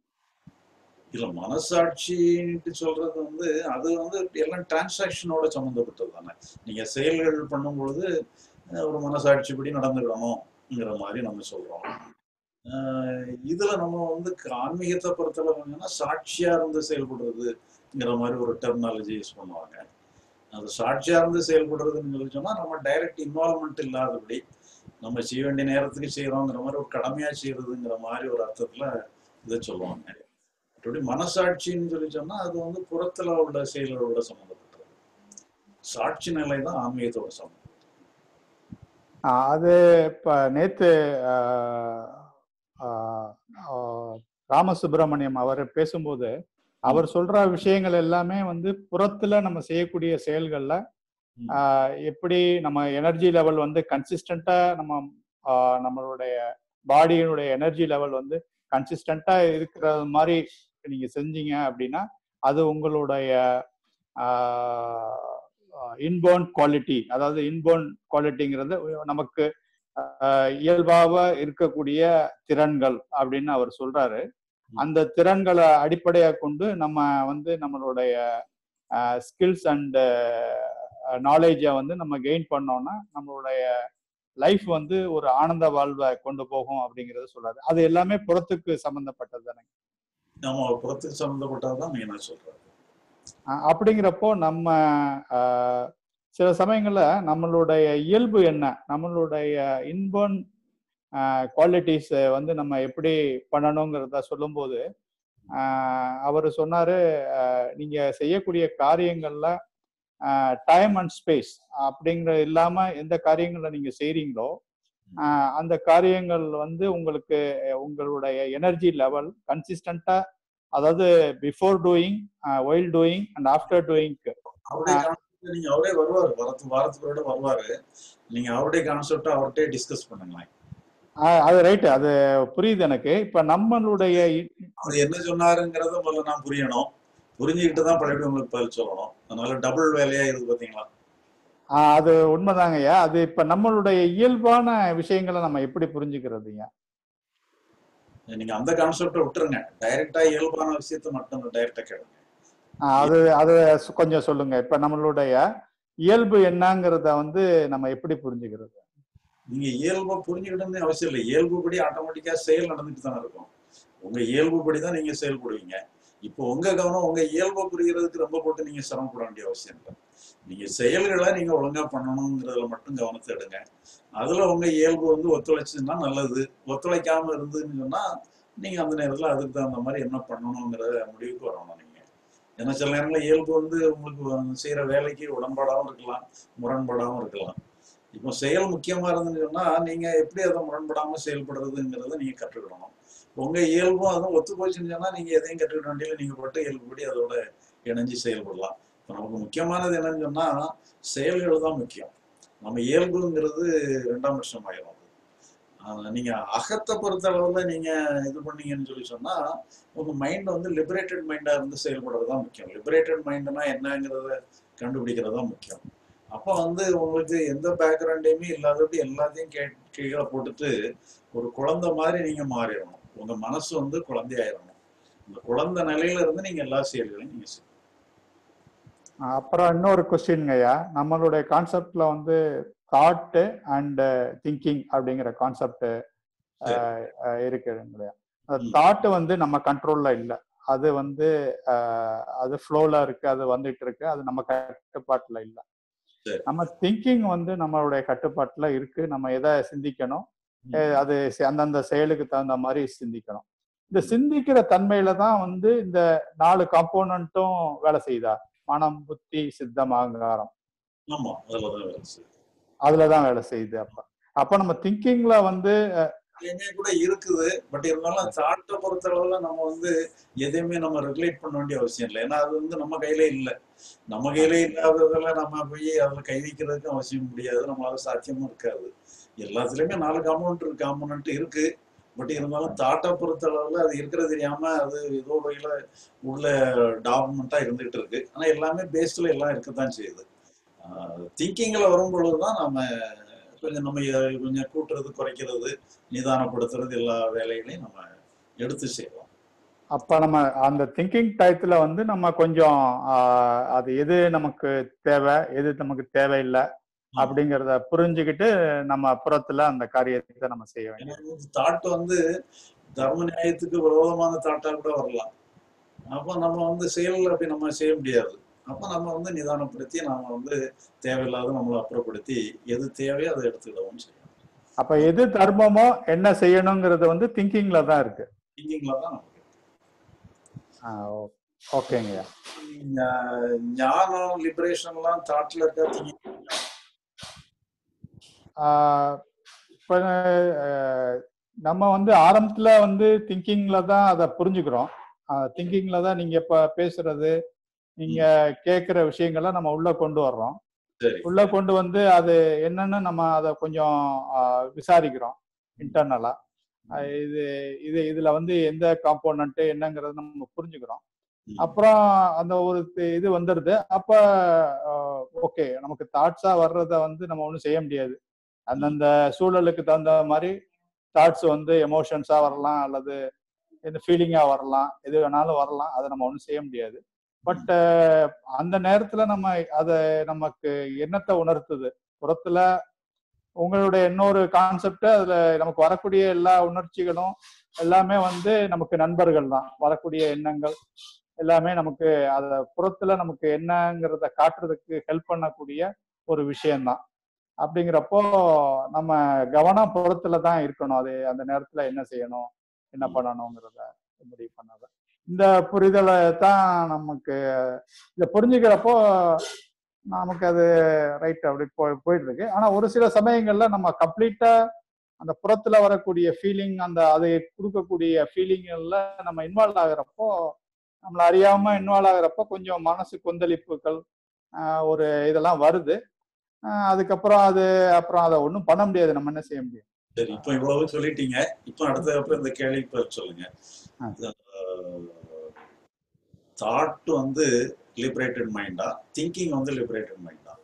இல்ல மனசாட்சின்ட்டு சொல்றது வந்து அது வந்து எல்லாம் டிரான்சாக்ஷனோட சம்மந்தப்பட்டது தானே நீங்க செயல்கள் பண்ணும் பொழுது அஹ், ஒரு மனசாட்சிப்படி நடந்துக்கிடணும்ங்கிற மாதிரி நம்ம சொல்றோம் அஹ், இதுல நம்ம வந்து ஆன்மீகத்தை பொறுத்தளவு என்னன்னா சாட்சியா இருந்து செயல்படுறதுங்கிற மாதிரி ஒரு டெர்மினாலஜி யூஸ் பண்ணுவாங்க அது சாட்சியா இருந்து செயல்படுறதுன்னு சொல்லி சொன்னா நம்ம டைரக்ட் இன்வால்மெண்ட் இல்லாதபடி நம்ம செய்ய வேண்டிய நேரத்துக்கு செய்யறோங்கிற மாதிரி ஒரு கடமையா செய்யறதுங்கிற மாதிரி ஒரு அர்த்தத்துல இதை சொல்லுவாங்க மற்றபடி மனசாட்சின்னு சொல்லி சொன்னா அது வந்து புறத்துல உள்ள செயல்களோட சம்மந்தப்பட்டது சாட்சி நிலை தான் ஆன்மீகத்தோட சம்மந்தம் ஆஹ் அது இப்ப நேத்து ஆஹ், ஆஹ், ஆஹ், ராமசுப்பிரமணியம் அவர் பேசும்போது அவர் சொல்ற விஷயங்கள் எல்லாமே வந்து புறத்துல நம்ம செய்யக்கூடிய செயல்கள்ல ம். ஆஹ், எப்படி நம்ம எனர்ஜி லெவல் வந்து கன்சிஸ்டண்டா நம்ம ஆஹ், நம்மளுடைய பாடியினுடைய எனர்ஜி லெவல் வந்து கன்சிஸ்டண்டா இருக்கிற மாதிரி நீங்க செஞ்சீங்க அப்படின்னா அது உங்களுடைய இன்போர்ன் குவாலிட்டி அதாவது இன்போர்ன் குவாலிட்டிங்கிறது நமக்கு ஆஹ், இயல்பாக இருக்கக்கூடிய திறன்கள் அப்படின்னு அவர் சொல்றாரு அந்த திறன்களை அடிப்படையாக கொண்டு நம்ம வந்து நம்மளுடைய ஸ்கில்ஸ் அண்ட் நாலேஜை வந்து நம்ம கெயின் பண்ணோம்னா நம்மளுடைய லைஃப் வந்து ஒரு ஆனந்த வாழ்வை கொண்டு போகும் அப்படிங்கறத சொல்றாரு அது எல்லாமே புறத்துக்கு சம்பந்தப்பட்டது தானே நம்ம புறத்துக்கு சம்மந்தப்பட்டதான் மெயினா சொல்றாரு அஹ் அப்படிங்கிறப்போ நம்ம அஹ், சில சமயங்கள்ல நம்மளுடைய இயல்பு என்ன நம்மளுடைய இன்பன் குவாலிட்டிஸ் வந்து நம்ம எப்படி பண்ணணுங்கிறத சொல்லும்போது அவர் சொன்னாரு அஹ், நீங்க செய்யக்கூடிய காரியங்கள்ல டைம் அண்ட் ஸ்பேஸ் அப்படிங்கிற இல்லாம எந்த காரியங்களை நீங்க செய்றீங்களோ அஹ், அந்த காரியங்கள் வந்து உங்களுக்கு அஹ், உங்களுடைய எனர்ஜி லெவல் கன்சிஸ்டண்டா அதாவது before doing while doing and after doing அவருடைய கான்செப்ட் நீங்க அவரே வருவாரு வாரத்து வாரத்துக்கு ஒரு தடவை வருவாரு நீங்க அவருடைய கான்செப்ட் அவர்கிட்ட டிஸ்கஸ் பண்ணுங்களேன் அது ரைட்டு அது புரியுது எனக்கு இப்ப நம்மளுடைய இ- அவர் என்ன சொன்னாருங்கிறத முதல்ல நான் புரியணும் புரிஞ்சுக்கிட்டு தான் பழையபடி உங்களுக்கு பதில் சொல்லணும் அதனால டபுள் வேலையா இருக்கு பாத்தீங்களா ஆஹ் அது உண்மைதாங்கய்யா அது இப்ப நம்மளுடைய இயல்பான விஷயங்களை நம்ம எப்படி புரிஞ்சுக்கிறதுங்க நீங்க அந்த கான்செப்டை விட்டுருங்க டைரக்டா இயல்பான விஷயத்த மட்டும் டைரக்டா கேளுங்க ஆஹ் அது அது சு- கொஞ்சம் சொல்லுங்க இப்ப நம்மளுடைய இயல்பு என்னங்கிறத வந்து நம்ம எப்படி புரிஞ்சுக்கிறது நீங்க இயல்பா புரிஞ்சுக்கிட்டே அவசியம் இல்லை இயல்புபடி ஆட்டோமேட்டிக்கா செயல் நடந்துட்டு தானே இருக்கும் உங்க இயல்புபடி தான் நீங்க செயல்படுவீங்க இப்போ உங்க கவனம் உங்க இயல்பை புரியறதுக்கு ரொம்ப போட்டு நீங்க சிரமப்பட வேண்டிய அவசியம் இல்லை நீங்க செயல்களை நீங்க ஒழுங்கா பண்ணணுங்கிறதுல மட்டும் கவனத்தை எடுங்க அதுல உங்க இயல்பு வந்து ஒத்துழைச்சுன்னா நல்லது ஒத்துழைக்காம இருந்துன்னு சொன்னா நீங்க அந்த நேரத்துல அதுக்கு தகுந்த மாதிரி என்ன பண்ணணுங்கிற முடிவுக்கு வரணும் நீங்க ஏன்னா சில நேரங்களில் இயல்பு வந்து உங்களுக்கு செய்யற வேலைக்கு உடன்பாடாகவும் இருக்கலாம் முரண்பாடாகவும் இருக்கலாம் இப்போ செயல் முக்கியமா இருந்துன்னு சொன்னா நீங்க எப்படி அதை முரண்படாம செயல்படுறதுங்கிறத நீங்க கற்றுக்கிடணும் உங்க இயல்பும் அதுவும் ஒத்து போச்சுன்னு சொன்னா நீங்க எதையும் கற்றுக்கிட வேண்டியது நீங்க பட்டு இயல்புபடி அதோட இணைஞ்சு செயல்படலாம் இப்போ நமக்கு முக்கியமானது என்னன்னு சொன்னா செயல்கள் தான் முக்கியம் நம்ம இயல்புங்கிறது ரெண்டாம் பட்சம் ஆயிரும் அது. ஆஹ் நீங்க அகத்தை பொறுத்த அளவுல நீங்க இது பண்ணீங்கன்னு சொல்லி சொன்னா உங்க மைண்ட் வந்து லிபரேட்டட் மைண்டா இருந்து செயல்படுறது தான் முக்கியம் லிபரேட்டட் மைண்ட்னா என்னங்கிறத கண்டுபிடிக்கிறது தான் முக்கியம் அப்போ வந்து உங்களுக்கு எந்த பேக்ரவுண்டையுமே இல்லாதபடி எல்லாத்தையும் கே கீழே போட்டுட்டு ஒரு குழந்தை மாதிரி நீங்க மாறிடணும் உங்க மனசு வந்து குழந்தையாயிரணும் இந்த குழந்தை நிலையில இருந்து நீங்க எல்லா செயல்களையும் நீங்க செய்யணும் ஆஹ் அப்புறம் இன்னொரு கொஸ்டின்ங்கய்யா நம்மளுடைய கான்செப்ட்ல வந்து தாட்டு அண்ட் திங்கிங் அப்படிங்கிற கான்செப்ட் இருக்குதுங்கய்யா அந்த ம். தாட்டு வந்து நம்ம கண்ட்ரோல்ல இல்லை அது வந்து ஆஹ் அது ஃப்ளோல இருக்கு அது வந்துட்டு இருக்கு அது நம்ம கட்டுப்பாட்டுல இல்லை சரி. நம்ம திங்கிங் வந்து நம்மளுடைய கட்டுப்பாட்டுல இருக்கு நம்ம எதை சிந்திக்கணும் ம். அஹ் அது செ- அந்தந்த செயலுக்கு தகுந்த மாதிரி சிந்திக்கணும் இந்த சிந்திக்கிற தன்மையில தான் வந்து இந்த நாலு காம்போனண்ட்டும் வேலை செய்யுதா மனம் புத்தி சித்தம் அகங்காரம் ஆமா அதுலதான் வேலை செய்யுது அதுலதான் வேலை செய்யுது அப்ப அப்ப நம்ம திங்கிங்ல வந்து எங்க கூட இருக்குது பட் இருந்தாலும் தாட்டை பொறுத்த அளவுல நம்ம வந்து எதையுமே நம்ம ரெகுலேட் பண்ண வேண்டிய அவசியம் இல்லை ஏன்னா அது வந்து நம்ம கையில இல்லை நம்ம கையில இல்லாததுல நம்ம போய் அதுல கை வைக்கிறதுக்கும் அவசியம் முடியாது நம்மளால சாத்தியமும் இருக்காது எல்லாத்துலயுமே நாலு காம்பவுண்ட் இருக்கு காம்பவுண்ட் இருக்கு பட் இருந்தாலும் தாட்டை பொறுத்த அளவுல அது இருக்கிறது தெரியாம அது ஏதோ வகையில உள்ள டாக்குமெண்டா இருந்துகிட்டு இருக்கு ஆனா எல்லாமே பேஸ்ட்ல எல்லாம் இருக்கத்தான் செய்யுது திங்கிங்ல வரும் பொழுதுதான் நம்ம கொஞ்சம் நம்ம எ- கொஞ்சம் கூட்டுறது குறைக்கிறது நிதானப்படுத்துறது எல்லா வேலைகளையும் நம்ம எடுத்து செய்யலாம் அப்ப நம்ம அந்த திங்கிங் டயத்துல வந்து நம்ம கொஞ்சம் ஆஹ், அது எது நமக்கு தேவை எது நமக்கு தேவையில்லை அப்படிங்கிறத புரிஞ்சுக்கிட்டு நம்ம புறத்துல அந்த காரியத்தை நம்ம செய்ய வேண்டியது ஏன்னா தாட் வந்து தர்ம நியாயத்துக்கு விரோதமான தாட்டா கூட வரலாம் அப்போ நம்ம வந்து செயல் அப்படி நம்ம செய்ய முடியாது அப்ப நம்ம வந்து நிதானப்படுத்தி நாம வந்து தேவையில்லாத நம்மளை அப்புறப்படுத்தி எது தேவையோ அதை எடுத்துக்கிடவும் செய்யணும் அப்ப எது தர்மமோ என்ன செய்யணுங்கிறது வந்து திங்கிங்ல தான் இருக்கு திங்கிங்ல தான் நமக்கு ஓகேங்கய்யா ஞா- ஞானம் லிபரேஷன்லாம் தாட்ல இருக்கா thinking ஆஹ் இப்ப ஆஹ் நம்ம வந்து ஆரம்பத்துல வந்து திங்கிங்ல தான் அதை புரிஞ்சுக்கிறோம் திங்கிங்ல தான் நீங்க இப்ப பேசுறது நீங்க கேட்கிற விஷயங்களை நம்ம உள்ள கொண்டு வர்றோம் சரி உள்ள கொண்டு வந்து அது என்னன்னு நம்ம அதை கொஞ்சம் ஆஹ் விசாரிக்கிறோம் இன்டர்னலா இது இது இதுல வந்து எந்த காம்போனன்ட் என்னங்கிறத நம்ம புரிஞ்சுக்கிறோம் ம். அப்புறம் அந்த ஒரு தி- இது வந்துடுது அப்ப ஓகே நமக்கு தாட்ஸா வர்றத வந்து நம்ம ஒன்றும் செய்ய முடியாது அந்தந்த சூழலுக்கு தகுந்த மாதிரி தாட்ஸ் வந்து எமோஷன்ஸா வரலாம் அல்லது எந்த ஃபீலிங்கா வரலாம் எது வேணாலும் வரலாம் அதை நம்ம ஒன்றும் செய்ய முடியாது பட் அந்த நேரத்துல நம்ம அதை நமக்கு என்னத்தை உணர்த்துது புறத்துல உங்களுடைய இன்னொரு கான்செப்ட் அதுல நமக்கு வரக்கூடிய எல்லா உணர்ச்சிகளும் எல்லாமே வந்து நமக்கு நண்பர்கள் தான் வரக்கூடிய எண்ணங்கள் எல்லாமே நமக்கு அத புறத்துல நமக்கு என்னங்கிறத காட்டுறதுக்கு ஹெல்ப் பண்ணக்கூடிய ஒரு விஷயம்தான் அப்படிங்கிறப்போ நம்ம கவனம் புறத்துல தான் இருக்கணும் அது அந்த நேரத்துல என்ன செய்யணும் என்ன பண்ணணுங்கிறத முடிவு பண்ணாத இந்த புரிதலை தான் நமக்கு இதை புரிஞ்சுக்கிறப்போ நமக்கு அது ரைட் அப்படி போய் போயிட்டு இருக்கு ஆனா ஒரு சில சமயங்கள்ல நம்ம கம்ப்ளீட்டா அந்த புறத்துல வரக்கூடிய ஃபீலிங் அந்த அதை கொடுக்கக்கூடிய ஃபீலிங்கள்ல நம்ம இன்வால்வ் ஆகுறப்போ நம்மள அறியாம இன்வால்வ் ஆகுறப்போ கொஞ்சம் மனசு கொந்தளிப்புகள் ஆஹ் ஒரு இதெல்லாம் வருது ஆஹ் அதுக்கப்புறம் அது அப்புறம் அதை ஒன்றும் பண்ண முடியாது நம்ம என்ன செய்ய முடியும் சரி இப்போ இவ்வளவு சொல்லிட்டீங்க இப்போ அடுத்த அப்புறம் இந்த கேள்வி பதில் சொல்லுங்க ஆ. தாட் வந்து லிபரேட்டட் மைண்டா திங்கிங் வந்து லிபரேட்டட் மைண்டா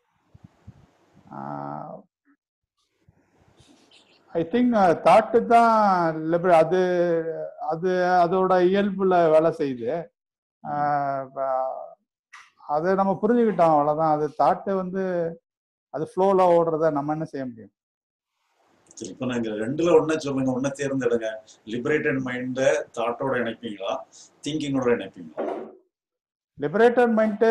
ஐ திங்க் தாட்டு தான் liber- அது அது அதோட இயல்புல வேலை செய்யுது ஆஹ் ப- அதை நம்ம புரிஞ்சுக்கிட்டோம் அவ்வளவுதான் அது தாட்டு வந்து அது ஃப்ளோல ஓடுறத நம்ம என்ன செய்ய முடியும் சரி இப்போ நாங்க ரெண்டுல ஒண்ணு சொல்லுங்க ஒண்ணு தேர்ந்தெடுங்க லிபரேட்டட் மைண்ட தாட்டோட இணைப்பீங்களா திங்கிங்கோட இணைப்பீங்களா லிபரேட்டட் மைண்ட்டு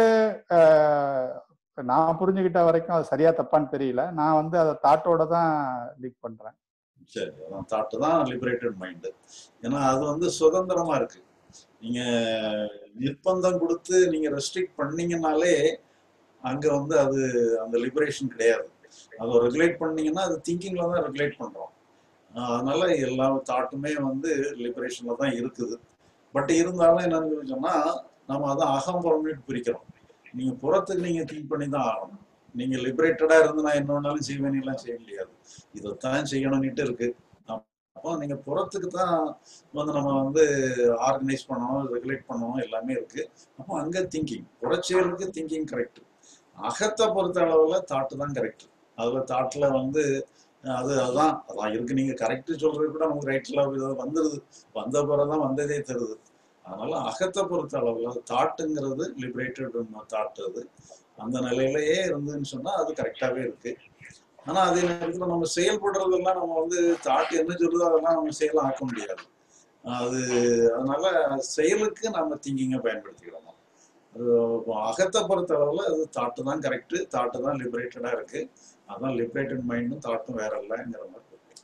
நான் புரிஞ்சுக்கிட்ட வரைக்கும் அது சரியா தப்பான்னு தெரியல நான் வந்து அதை தாட்டோட தான் லீக் பண்றேன் சரி அதான் தாட்டு தான் லிபரேட்டட் மைண்டு ஏன்னா அது வந்து சுதந்திரமா இருக்கு நீங்க நிர்பந்தம் கொடுத்து நீங்க ரெஸ்ட்ரிக்ட் பண்ணீங்கனாலே அங்க வந்து அது அந்த லிபரேஷன் கிடையாது அதை ரெகுலேட் பண்ணீங்கன்னா அது திங்கிங்ல தான் ரெகுலேட் பண்றோம் ஆஹ் அதனால எல்லா தாட்டுமே வந்து லிபரேஷன்ல தான் இருக்குது பட் இருந்தாலும் என்னன்னு சொன்னா நம்ம அதை அகம்புறம்னு பிரிக்கிறோம் நீங்க புறத்துக்கு நீங்க திங்க் பண்ணி தான் ஆகணும் நீங்க லிபரேட்டடா இருந்து நான் என்ன வேணாலும் செய்வேன் எல்லாம் செய்ய முடியாது இதைத்தான் செய்யணும்னுட்டு இருக்கு அப்போ நீங்க புறத்துக்கு தான் வந்து நம்ம வந்து ஆர்கனைஸ் பண்ணணும் ரெகுலேட் பண்ணணும் எல்லாமே இருக்கு அப்போ அங்க திங்கிங் புறச்செயலுக்கு திங்கிங் கரெக்ட் அகத்தை பொறுத்த அளவுல தாட்டு தான் கரெக்ட் அதுல தாட்டுல வந்து அது அதான் அதான் இருக்கு நீங்க கரெக்ட் சொல்றது கூட நமக்கு ரைட்ல வந்துருது வந்த பிறகுதான் வந்ததே தருது அதனால அகத்தை பொறுத்த அளவுல தாட்டுங்கிறது லிபரேட்டட் தாட் அது அந்த நிலையிலேயே இருந்துன்னு சொன்னா அது கரெக்டாவே இருக்கு ஆனா அதே நேரத்துல நம்ம செயல்படுறதெல்லாம் நம்ம வந்து தாட் என்ன சொல்றதோ அதெல்லாம் நம்ம செயலா ஆக்க முடியாது அது அதனால செயலுக்கு நம்ம திங்கிங்கை பயன்படுத்திக்கிறோம் அது அகத்தை பொறுத்த அளவுல அது தாட்டு தான் கரெக்ட் தாட்டு தான் லிபரேட்டடா இருக்கு அதான் லிபரேட்டட் மைண்டும் தாட்டும் வேற இல்லைங்கிற மாதிரி இருக்கு.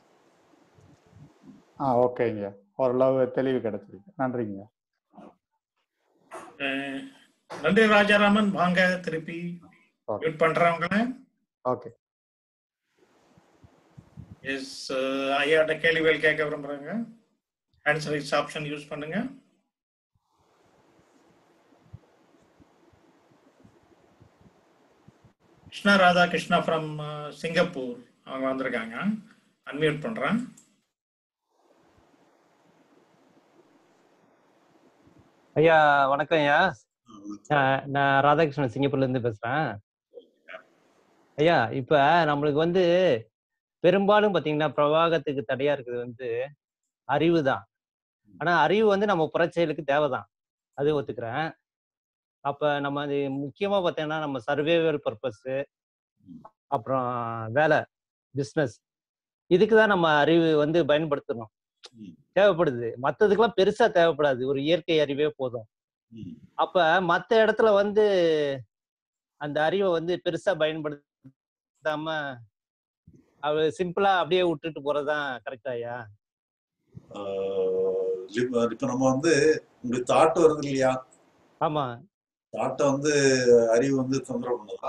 ஆ ஓகேங்க ஓரளவு தெளிவு கிடைச்சிருக்கு நன்றிங்க அஹ், நன்றி ராஜாராமன் வாங்க திருப்பி Okay. மியூட் பண்றவங்கள ஓகே எஸ் ஐயாட்ட கேள்விகள் கேட்க விரும்புறாங்க ஆன்சர் இஸ் ஆப்ஷன் யூஸ் பண்ணுங்க கிருஷ்ணா ராதா கிருஷ்ணா ஃப்ரம் சிங்கப்பூர் அவங்க வந்திருக்காங்க அன்மியூட் பண்றேன் ஐயா வணக்கம் ஐயா நான் நான் ராதாகிருஷ்ணன் சிங்கப்பூர்ல இருந்து பேசுறேன் ஐயா இப்ப நம்மளுக்கு வந்து பெரும்பாலும் பாத்தீங்கன்னா பிரவாகத்துக்கு தடையா இருக்குது வந்து அறிவு தான் ஆனா அறிவு வந்து நம்ம புறச்செயலுக்கு தேவைதான் அது ஒத்துக்கிறேன் அப்ப நம்ம அது முக்கியமா பார்த்தீங்கன்னா நம்ம சர்வேவல் பர்பஸ் அப்புறம் வேலை பிஸ்னஸ் இதுக்கு தான் நம்ம அறிவு வந்து பயன்படுத்தணும் ம். தேவைப்படுது மற்றதுக்கெல்லாம் பெருசா தேவைப்படாது ஒரு இயற்கை அறிவே போதும் ம். அப்ப மத்த இடத்துல வந்து அந்த அறிவை வந்து பெருசா பயன்படுத்தாம அவ சிம்பிளா அப்படியே விட்டுட்டு போறதுதான் கரெக்டா ஐயா ஆஹ் இப்ப இப்ப நம்ம வந்து உங்களுக்கு தாட் வருது இல்லையா ஆமா தாட்டை வந்து அறிவு வந்து தொந்தரவு பண்ணுதா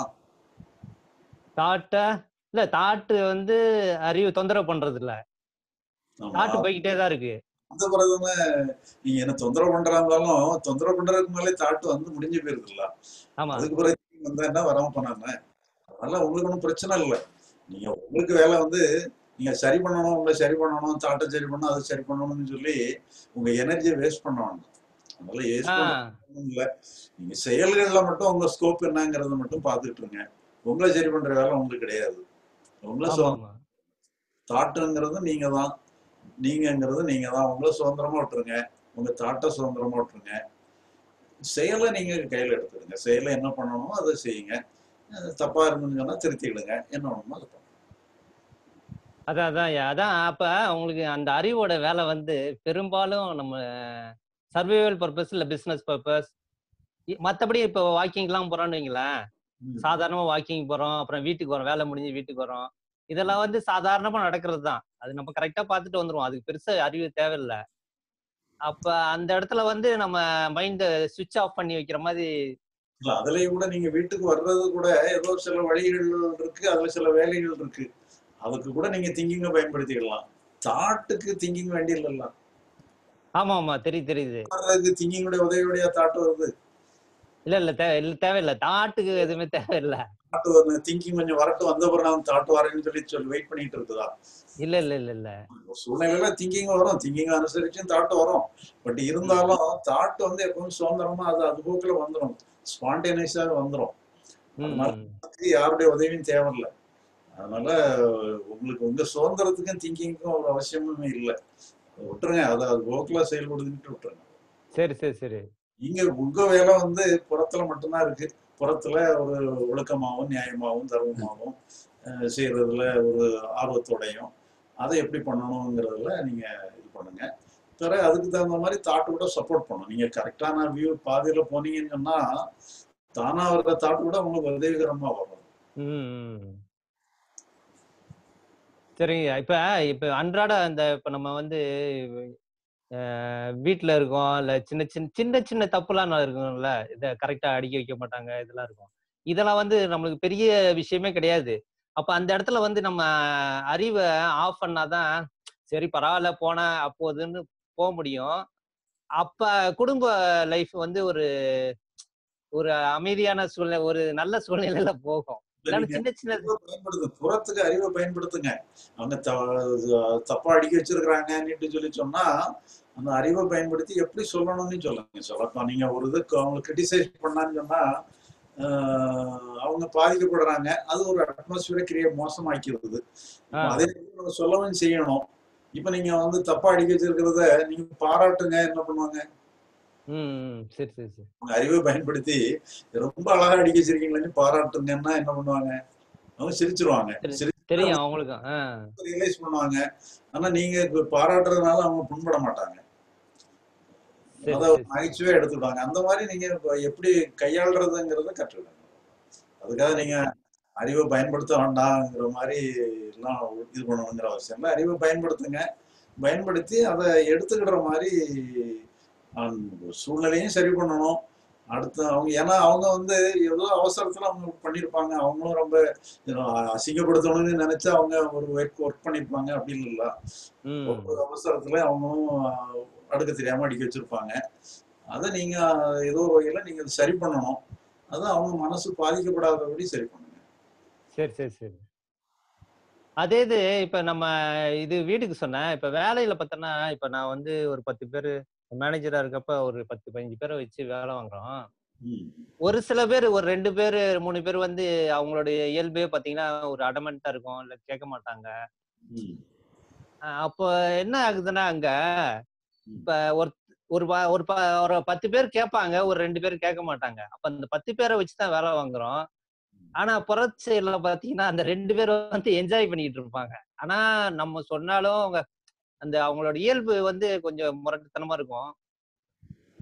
தாட்ட இல்ல தாட்டு வந்து அறிவு தொந்தரவு பண்றது இல்ல ஆமா. தாட்டு போய்கிட்டே தான் இருக்கு அந்த பிறகுமே நீங்க என்ன தொந்தரவு பண்றாங்களும் தொந்தரவு பண்றதுக்கு மேலே தாட்டு வந்து முடிஞ்சு போயிருதுல்ல ஆமா அதுக்கு பிறகு நீங்க வந்தா என்ன வராம பண்ணாம அதனால உங்களுக்கு ஒன்றும் பிரச்சனை இல்லை நீங்க உங்களுக்கு வேலை வந்து நீங்க சரி பண்ணணும் உங்களை சரி பண்ணணும் தாட்டை சரி பண்ணணும் அதை சரி பண்ணணும்னு சொல்லி உங்க எனர்ஜியை வேஸ்ட் பண்ண வேண்டாம் அதனால வேஸ்ட் ஆ பண்ணணும் இல்லை நீங்க செயல்கள்ல மட்டும் உங்க ஸ்கோப் என்னங்கிறத மட்டும் பார்த்துட்டு இருங்க உங்களை சரி பண்ற வேலை உங்களுக்கு கிடையாது உங்களை ஆமா சுதந்திரம் ஆமா தாட்டுங்கிறது நீங்க தான் நீங்கங்கிறது நீங்க தான் உங்களை சுதந்திரமா விட்டுருங்க உங்க தாட்டை சுதந்திரமா விட்டுருங்க செயலை நீங்க கையில எடுத்துடுங்க செயலை என்ன பண்ணணுமோ அதை செய்யுங்க அது தப்பா இருந்துன்னு சொன்னா திருத்திக்கிடுங்க என்ன பண்ணணுமோ அதை பண்ணுங்க அதான் அதான் ஐயா. அதான் அப்ப உங்களுக்கு அந்த அறிவோட வேலை வந்து பெரும்பாலும் நம்ம சர்வைவல் பர்பஸ் இல்ல பிசினஸ் பர்பஸ் மத்தபடி இப்போ வாக்கிங்லாம் போறோம்னு வைங்களேன் ம். சாதாரணமா வாக்கிங் போறோம் அப்புறம் வீட்டுக்கு வரோம் வேலை முடிஞ்சு வீட்டுக்கு வரோம் இதெல்லாம் வந்து சாதாரணமா நடக்கிறது தான் அது நம்ம கரெக்டா பார்த்துட்டு வந்துருவோம் அதுக்கு பெருசா அறிவு தேவையில்லை அப்ப அந்த இடத்துல வந்து நம்ம மைண்ட சுவிட்ச் ஆஃப் பண்ணி வைக்கிற மாதிரி இல்ல அதுலயும் கூட நீங்க வீட்டுக்கு வர்றது கூட ஏதோ சில வழிகள் இருக்கு அதுல சில வேலைகள் இருக்கு அதுக்கு கூட நீங்க திங்கிங்க பயன்படுத்திக்கலாம் தாட்டுக்கு திங்கிங் வேண்டிய இல்லைல்ல ஆமா ஆமா தெரியுது தெரியுது வர்றதுக்கு திங்கிங்குடைய உதவியுடைய தாட்டு வருது இல்ல இல்ல தேவை இல்ல தேவையில்லை தாட்டுக்கு எதுவுமே தேவையில்லை தாட்டு வரணும் திங்கிங் கொஞ்சம் வரட்டும் வந்த பிறகு நான் தாட்டு வரேன்னு சொல்லி சொல்லி வெயிட் பண்ணிட்டு இருக்குதா இல்ல இல்ல இல்ல இல்ல ஒரு சூழ்நிலையில திங்கிங் வரும் திங்கிங் அனுசரிச்சும் தாட்டு வரும் பட் இருந்தாலும் தாட் வந்து எப்பவும் சுதந்திரமா அது அது போக்குல வந்துடும் ஸ்பான்டேனியஸா வந்துடும் ம் அதனால ம். அதுக்கு யாருடைய உதவியும் தேவையில்லை அதனால உங்களுக்கு உங்க சுதந்திரத்துக்கும் திங்கிங்க்கும் ஒரு அவசியமுமே இல்லை விட்டுருங்க அதை அது போக்குல செயல்படுதுன்ட்டு விட்டுருங்க சரி சரி சரி நீங்க உங்க வேலை வந்து புறத்துல மட்டும்தான் இருக்கு புறத்துல ஒரு ஒழுக்கமாகவும் நியாயமாகவும் தர்மமாகவும் அஹ், செய்யறதுல ஒரு ஆர்வத்தோடையும் அதை எப்படி பண்ணணுங்கிறதுல நீங்க இது பண்ணுங்க பிறகு அதுக்கு தகுந்த மாதிரி தாட்டு கூட சப்போர்ட் பண்ணும் நீங்க கரெக்டான வியூ பாதையில போனீங்கன்னு சொன்னா தானா வர்ற தாட்டு கூட உங்களுக்கு உதவிகரமா வரும் ம் ம். சரிங்க இப்ப இப்ப அன்றாட அந்த இப்ப நம்ம வந்து அஹ், வீட்ல இருக்கோம் இல்ல சின்ன சின்ன சின்ன சின்ன தப்புலாம் நான் இருக்கும்ல இத கரெக்டா அடிக்க வைக்க மாட்டாங்க இதெல்லாம் இருக்கும் இதெல்லாம் வந்து நம்மளுக்கு பெரிய விஷயமே கிடையாது அப்ப அந்த இடத்துல வந்து நம்ம அறிவை ஆஃப் பண்ணாதான் சரி பரவாயில்ல போன அப்போதுன்னு போக முடியும் அப்ப குடும்ப லைஃப் வந்து ஒரு ஒரு அமைதியான சூழ்நிலை ஒரு நல்ல சூழ்நிலையில போகும் இல்லைன்னா நீங்க சின்ன சின்ன அறிவை பயன்படுத்து புறத்துக்கு அறிவை பயன்படுத்துங்க அவங்க த- தப்பா அடிக்க வச்சிருக்கிறாங்கன்னு சொல்லி சொன்னா அந்த அறிவை பயன்படுத்தி எப்படி சொல்லணும்னு சொல்லுங்க சொல்லப்பா நீங்க ஒரு இதுக்கு அவங்க கிரிட்டிசைஸ் பண்ணான்னு சொன்னா ஆஹ் அவங்க பாதிக்கப்படுறாங்க அது ஒரு அட்மாஸ்பியரை கிரியே மோசமாக்கிறது இப்ப ஆ. அதே மாதிரி நம்ம சொல்லவும் செய்யணும் இப்ப நீங்க வந்து தப்பா அடிக்க வச்சிருக்கிறத நீங்க பாராட்டுங்க என்ன பண்ணுவாங்க ம் ம். சரி சரி சரி அவங்க அறிவை பயன்படுத்தி ரொம்ப அழகா அடிக்க வச்சிருக்கீங்களேன்னு பாராட்டுங்கன்னா என்ன பண்ணுவாங்க அவங்க சிரிச்சிருவாங்க சரி. சிரிச்சு தெரியும் அவங்களுக்கும் ஆ ரியலைஸ் பண்ணுவாங்க ஆனா நீங்க இப்ப பாராட்டுறதுனால அவங்க புண்பட மாட்டாங்க சரி அதை சரி சரி. நகைச்சுவே எடுத்துக்கிட்டாங்க அந்த மாதிரி நீங்க இப்ப எப்படி கையாளுறதுங்கிறத கற்றுக்கணும் அதுக்காக நீங்க அறிவை பயன்படுத்த வேண்டாங்கிற மாதிரி எல்லாம் இது பண்ணணுங்கிற அவசியம் இல்லை அறிவை பயன்படுத்துங்க பயன்படுத்தி அதை எடுத்துக்கிற மாதிரி அந்த சூழ்நிலையும் சரி பண்ணணும் அடுத்து அவங்க ஏன்னா அவங்க வந்து ஏதோ அவசரத்துல அவங்க பண்ணியிருப்பாங்க அவங்களும் ரொம்ப you know, அசிங்கப்படுத்தணும்னு நினைச்சு அவங்க ஒரு ஒர்க் ஒர்க் பண்ணியிருப்பாங்க அப்படின்னு இல்லை ம் ஒரு அவசரத்துல அவங்களும் ஆஹ், அடுக்க தெரியாம அடிக்க வச்சிருப்பாங்க அதை நீங்க ஏதோ ஒரு வகையில நீங்க அதை சரி பண்ணணும் அதை அவங்க மனசு பாதிக்கப்படாதபடி சரி பண்ணுங்க சரி சரி சரி அதே இது இப்ப நம்ம இது வீட்டுக்கு சொன்னேன் இப்ப வேலையில பார்த்தோன்னா இப்ப நான் வந்து ஒரு பத்து பேர் மேனேஜரா இருக்கப்ப ஒரு பத்து பதினஞ்சு பேரை வச்சு வேலை வாங்குறோம் ம். ஒரு சில பேர் ஒரு ரெண்டு பேர் மூணு பேர் வந்து அவங்களுடைய இயல்பே பாத்தீங்கன்னா ஒரு அடமெண்டா இருக்கும் இல்ல கேட்க மாட்டாங்க ம். அஹ் அப்போ என்ன ஆகுதுன்னா அங்க ம். இப்ப ஒரு ஒரு ப- ஒரு ப- ஒரு பத்து பேர் கேட்பாங்க ஒரு ரெண்டு பேர் கேட்க மாட்டாங்க அப்ப அந்த பத்து பேரை வச்சுதான் வேலை வாங்குறோம் ஆனா புறச்செயல பாத்தீங்கன்னா அந்த ரெண்டு பேரும் வந்து என்ஜாய் பண்ணிட்டு இருப்பாங்க ஆனா நம்ம சொன்னாலும் அவங்க அந்த அவங்களோட இயல்பு வந்து கொஞ்சம் முரட்டுத்தனமா இருக்கும்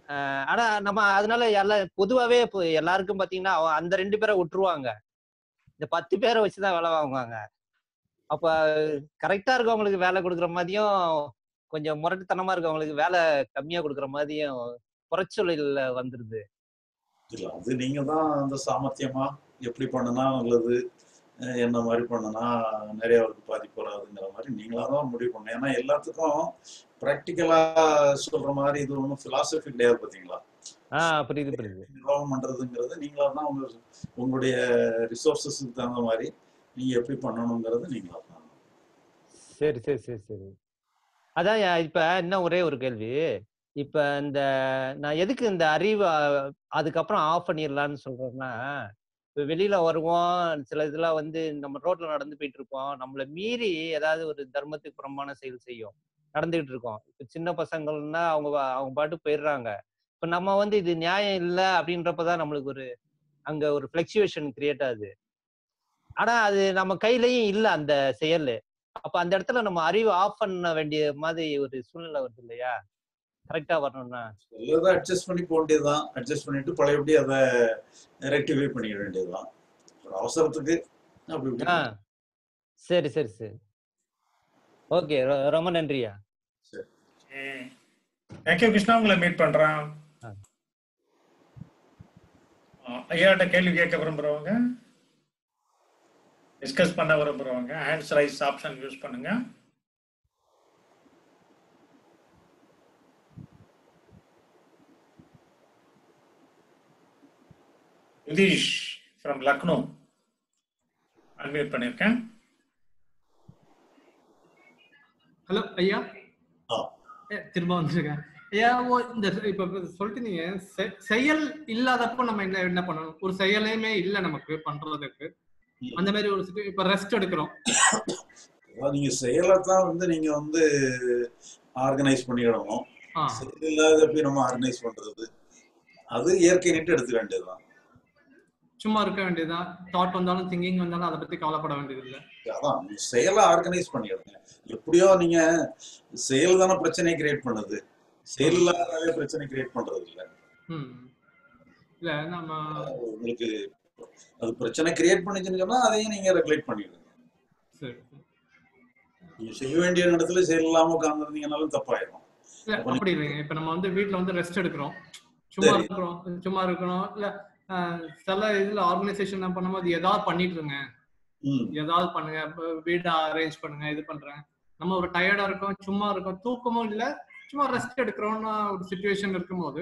அஹ் ஆனா நம்ம அதனால எல்லா பொதுவாவே இப்போ எல்லாருக்கும் பாத்தீங்கன்னா அவ- அந்த ரெண்டு பேரை விட்டுருவாங்க இந்த பத்து பேரை வச்சுதான் வேலை வாங்குவாங்க அப்ப கரெக்டா இருக்கவங்களுக்கு வேலை கொடுக்குற மாதிரியும் கொஞ்சம் முரட்டுத்தனமா இருக்கவங்களுக்கு வேலை கம்மியா கொடுக்குற மாதிரியும் குறைச்சொல்ல வந்துருது இல்ல அது நீங்க தான் அந்த சாமர்த்தியமா எப்படி பண்ணுனா நல்லது அஹ் என்ன மாதிரி பண்ணுனா நிறைய அவருக்கு பாதிப்பு வராதுங்கிற மாதிரி நீங்களா தான் முடிவு பண்ணணும் ஏன்னா எல்லாத்துக்கும் ப்ராக்டிக்கலா சொல்ற மாதிரி இது ஒன்றும் பிலாசபி கிடையாது பாத்தீங்களா ஆஹ் புரியுது புரியுது நிர்வாகம் பண்றதுங்கிறது நீங்களா தான் உங்க உங்களுடைய ரிசோர்சஸுக்கு தகுந்த மாதிரி நீங்க எப்படி பண்ணணுங்கிறது நீங்களா தான் சரி சரி சரி சரி அதான் யா- இப்ப இன்னும் ஒரே ஒரு கேள்வி இப்ப இந்த நான் எதுக்கு இந்த அறிவு அஹ், அதுக்கப்புறம் ஆஃப் பண்ணிடலாம்னு சொல்றேன்னா இப்ப வெளியில வருவோம் சில இதெல்லாம் வந்து நம்ம ரோட்ல நடந்து போயிட்டு இருப்போம் நம்மள மீறி ஏதாவது ஒரு தர்மத்துக்கு புறம்பான செயல் செய்யும் நடந்துகிட்டு இருக்கோம் இப்ப சின்ன பசங்கள்னா அவங்க வா- அவங்க பாட்டு போயிடுறாங்க இப்ப நம்ம வந்து இது நியாயம் இல்லை அப்படின்றப்பதான் நம்மளுக்கு ஒரு அங்க ஒரு ஃபிளக்சுவேஷன் கிரியேட் ஆகுது ஆனா அது நம்ம கையிலயும் இல்ல அந்த செயல் அப்ப அந்த இடத்துல நம்ம அறிவு ஆஃப் பண்ண வேண்டிய மாதிரி ஒரு சூழ்நிலை வருது இல்லையா கரெக்டா வரணும்னா எல்லாரும் அட்ஜஸ்ட் பண்ணி போக வேண்டியதுதான் அட்ஜஸ்ட் பண்ணிட்டு பழையபடி அதை ரெக்டிஃபை பண்ணிட வேண்டியதுதான் ஒரு அவசரத்துக்கு அப்படி இப்படி ஆ சரி சரி சரி ஓகே ரொம்ப நன்றியா தேங்க்யூ கிருஷ்ணா உங்களை மீட் பண்றேன் ஆ. ஆ, ஐயாட்ட கேள்வி கேட்க விரும்புறவங்க டிஸ்கஸ் பண்ண விரும்புறவங்க ஹேண்ட்ஸ் ரைஸ் ஆப்ஷன் யூஸ் பண்ணுங்க யுதீஷ் ஃப்ரம் லக்னோ அன்மியூட் பண்ணியிருக்கேன் ஹலோ ஐயா ஆ. ஏ, திரும்ப வந்திருக்கேன் ஐயா ஓ, இந்த இப்ப இப்ப சொல்லிட்டு நீங்க செ- செயல் இல்லாதப்போ நம்ம என்ன என்ன பண்ணணும் ஒரு செயலையுமே இல்ல நமக்கு பண்றதுக்கு அந்த மாதிரி ஒரு situ- இப்ப ரெஸ்ட் எடுக்கிறோம் அதாவது நீங்க செயலை தான் வந்து நீங்க வந்து ஆர்கனைஸ் பண்ணிடணும் ஆ செயல் இல்லாத எப்படி நம்ம ஆர்கனைஸ் பண்றது அது இயற்கை நிட்டு எடுத்துக்க வேண்டியதுதான் சும்மா இருக்க வேண்டியதுதான் தாட் வந்தாலும் திங்கிங் வந்தாலும் அதை பத்தி கவலைப்பட வேண்டியது இல்ல அதான் நீங்க செயலை ஆர்கனைஸ் பண்ணிடுங்க எப்படியோ நீங்க செயல் தானே பிரச்சனையை கிரியேட் பண்ணுது செயல் இல்லாதவே பிரச்சனை கிரியேட் பண்றது இல்ல ம் இல்ல நம்ம உங்களுக்கு அது பிரச்சனை கிரியேட் பண்ணிச்சுன்னு சொன்னா அதையும் நீங்க ரெகுலேட் பண்ணிடுங்க சரி நீங்க செய்ய வேண்டிய இடத்துல செயல் இல்லாம உட்கார்ந்துருந்தீங்கனாலும் தப்பாயிடும் இல்ல அப்படி இல்லைங்க இப்ப நம்ம வந்து வீட்ல வந்து ரெஸ்ட் எடுக்கிறோம் சும்மா சரி. இருக்கிறோம் சும்மா இருக்கணும் இல்ல அஹ், சில இதுல ஆர்கனைசேஷன் பண்ணும்போது ஏதாவது பண்ணிட்டு இருங்க ம் ஏதாவது பண்ணுங்க இப்ப வீடு அரேஞ்ச் பண்ணுங்க இது பண்றேன் நம்ம ஒரு டயர்டா இருக்கோம் சும்மா இருக்கோம் தூக்கமும் இல்ல சும்மா ரெஸ்ட் எடுக்கிறோம்னு ஒரு சுச்சுவேஷன் இருக்கும்போது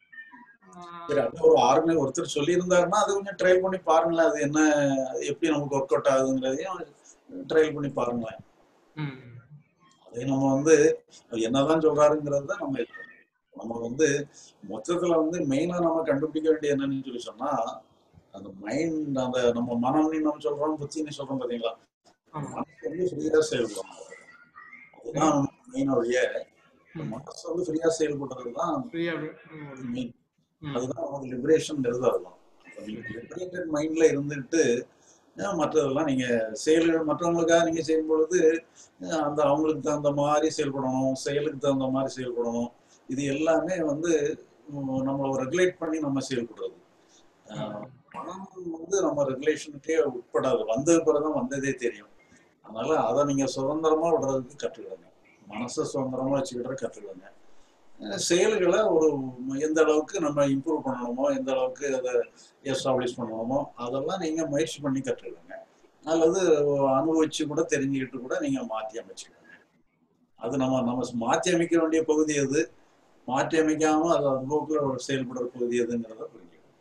ஆஹ், சரி அது ஒரு ஆர்கனை ஒருத்தர் சொல்லியிருந்தாருன்னா அது கொஞ்சம் ட்ரையல் பண்ணி பாருங்களேன் அது என்ன அது எப்படி நமக்கு ஒர்க் அவுட் ஆகுதுங்கிறதையும் ட்ரையல் பண்ணி பாருங்களேன் ம், அதை நம்ம வந்து அவர் என்னதான் சொல்றாருங்கிறது தான் நம்ம இருக்கணும். நம்ம வந்து மொத்தத்துல வந்து மெயினா நம்ம கண்டுபிடிக்க வேண்டிய என்னன்னு சொல்லி சொன்னா அந்த மைண்ட் அந்த நம்ம மனம்னு நம்ம சொல்றோம் புத்தின்னு சொல்றோம் பாத்தீங்களா ஆமா மனசு வந்து ஃப்ரீயா செயல்படணும் அதுதான் மெயின் ஒழிய ம். மனசு வந்து ஃப்ரீயா செயல்படுறது தான் ஃப்ரீயா மெயின் அதுதான் அவங்க லிபரேஷன் அதுதான் லிபரேட்டட் மைண்ட்ல இருந்துட்டு அஹ் மற்றதெல்லாம் நீங்க செயல்கள் மற்றவங்களுக்காக நீங்க செய்யும் பொழுது அஹ் அந்த அவங்களுக்கு தகுந்த மாதிரி செயல்படணும் செயலுக்கு தகுந்த மாதிரி செயல்படணும் இது எல்லாமே வந்து உம், நம்மள ரெகுலேட் பண்ணி நம்ம செயல்படுறது அஹ் பணம் வந்து நம்ம ரெகுலேஷனுக்கே உட்படாது வந்தது பிறகுதான் வந்ததே தெரியும் அதனால அதை நீங்க சுதந்திரமா விடுறதுக்கு கற்றுக்கிடுங்க மனசை சுதந்திரமா வச்சுக்கிட்ட கற்றுக்கிடுங்க அஹ் செயல்களை ஒரு எந்த அளவுக்கு நம்ம இம்ப்ரூவ் பண்ணணுமோ எந்த அளவுக்கு அதை எஸ்டாப்ளிஷ் பண்ணணுமோ அதெல்லாம் நீங்க முயற்சி பண்ணி கற்றுக்கிடுங்க அல்லது அனுபவிச்சு கூட தெரிஞ்சுக்கிட்டு கூட நீங்க மாற்றி அமைச்சுக்கிடுங்க அது நம்ம நம்ம மாற்றி அமைக்க வேண்டிய பகுதி எது மாற்றி அமைக்காம அது அனுபவத்தில் செயல்படுற பகுதி எதுங்கிறத புரிஞ்சுக்கணும்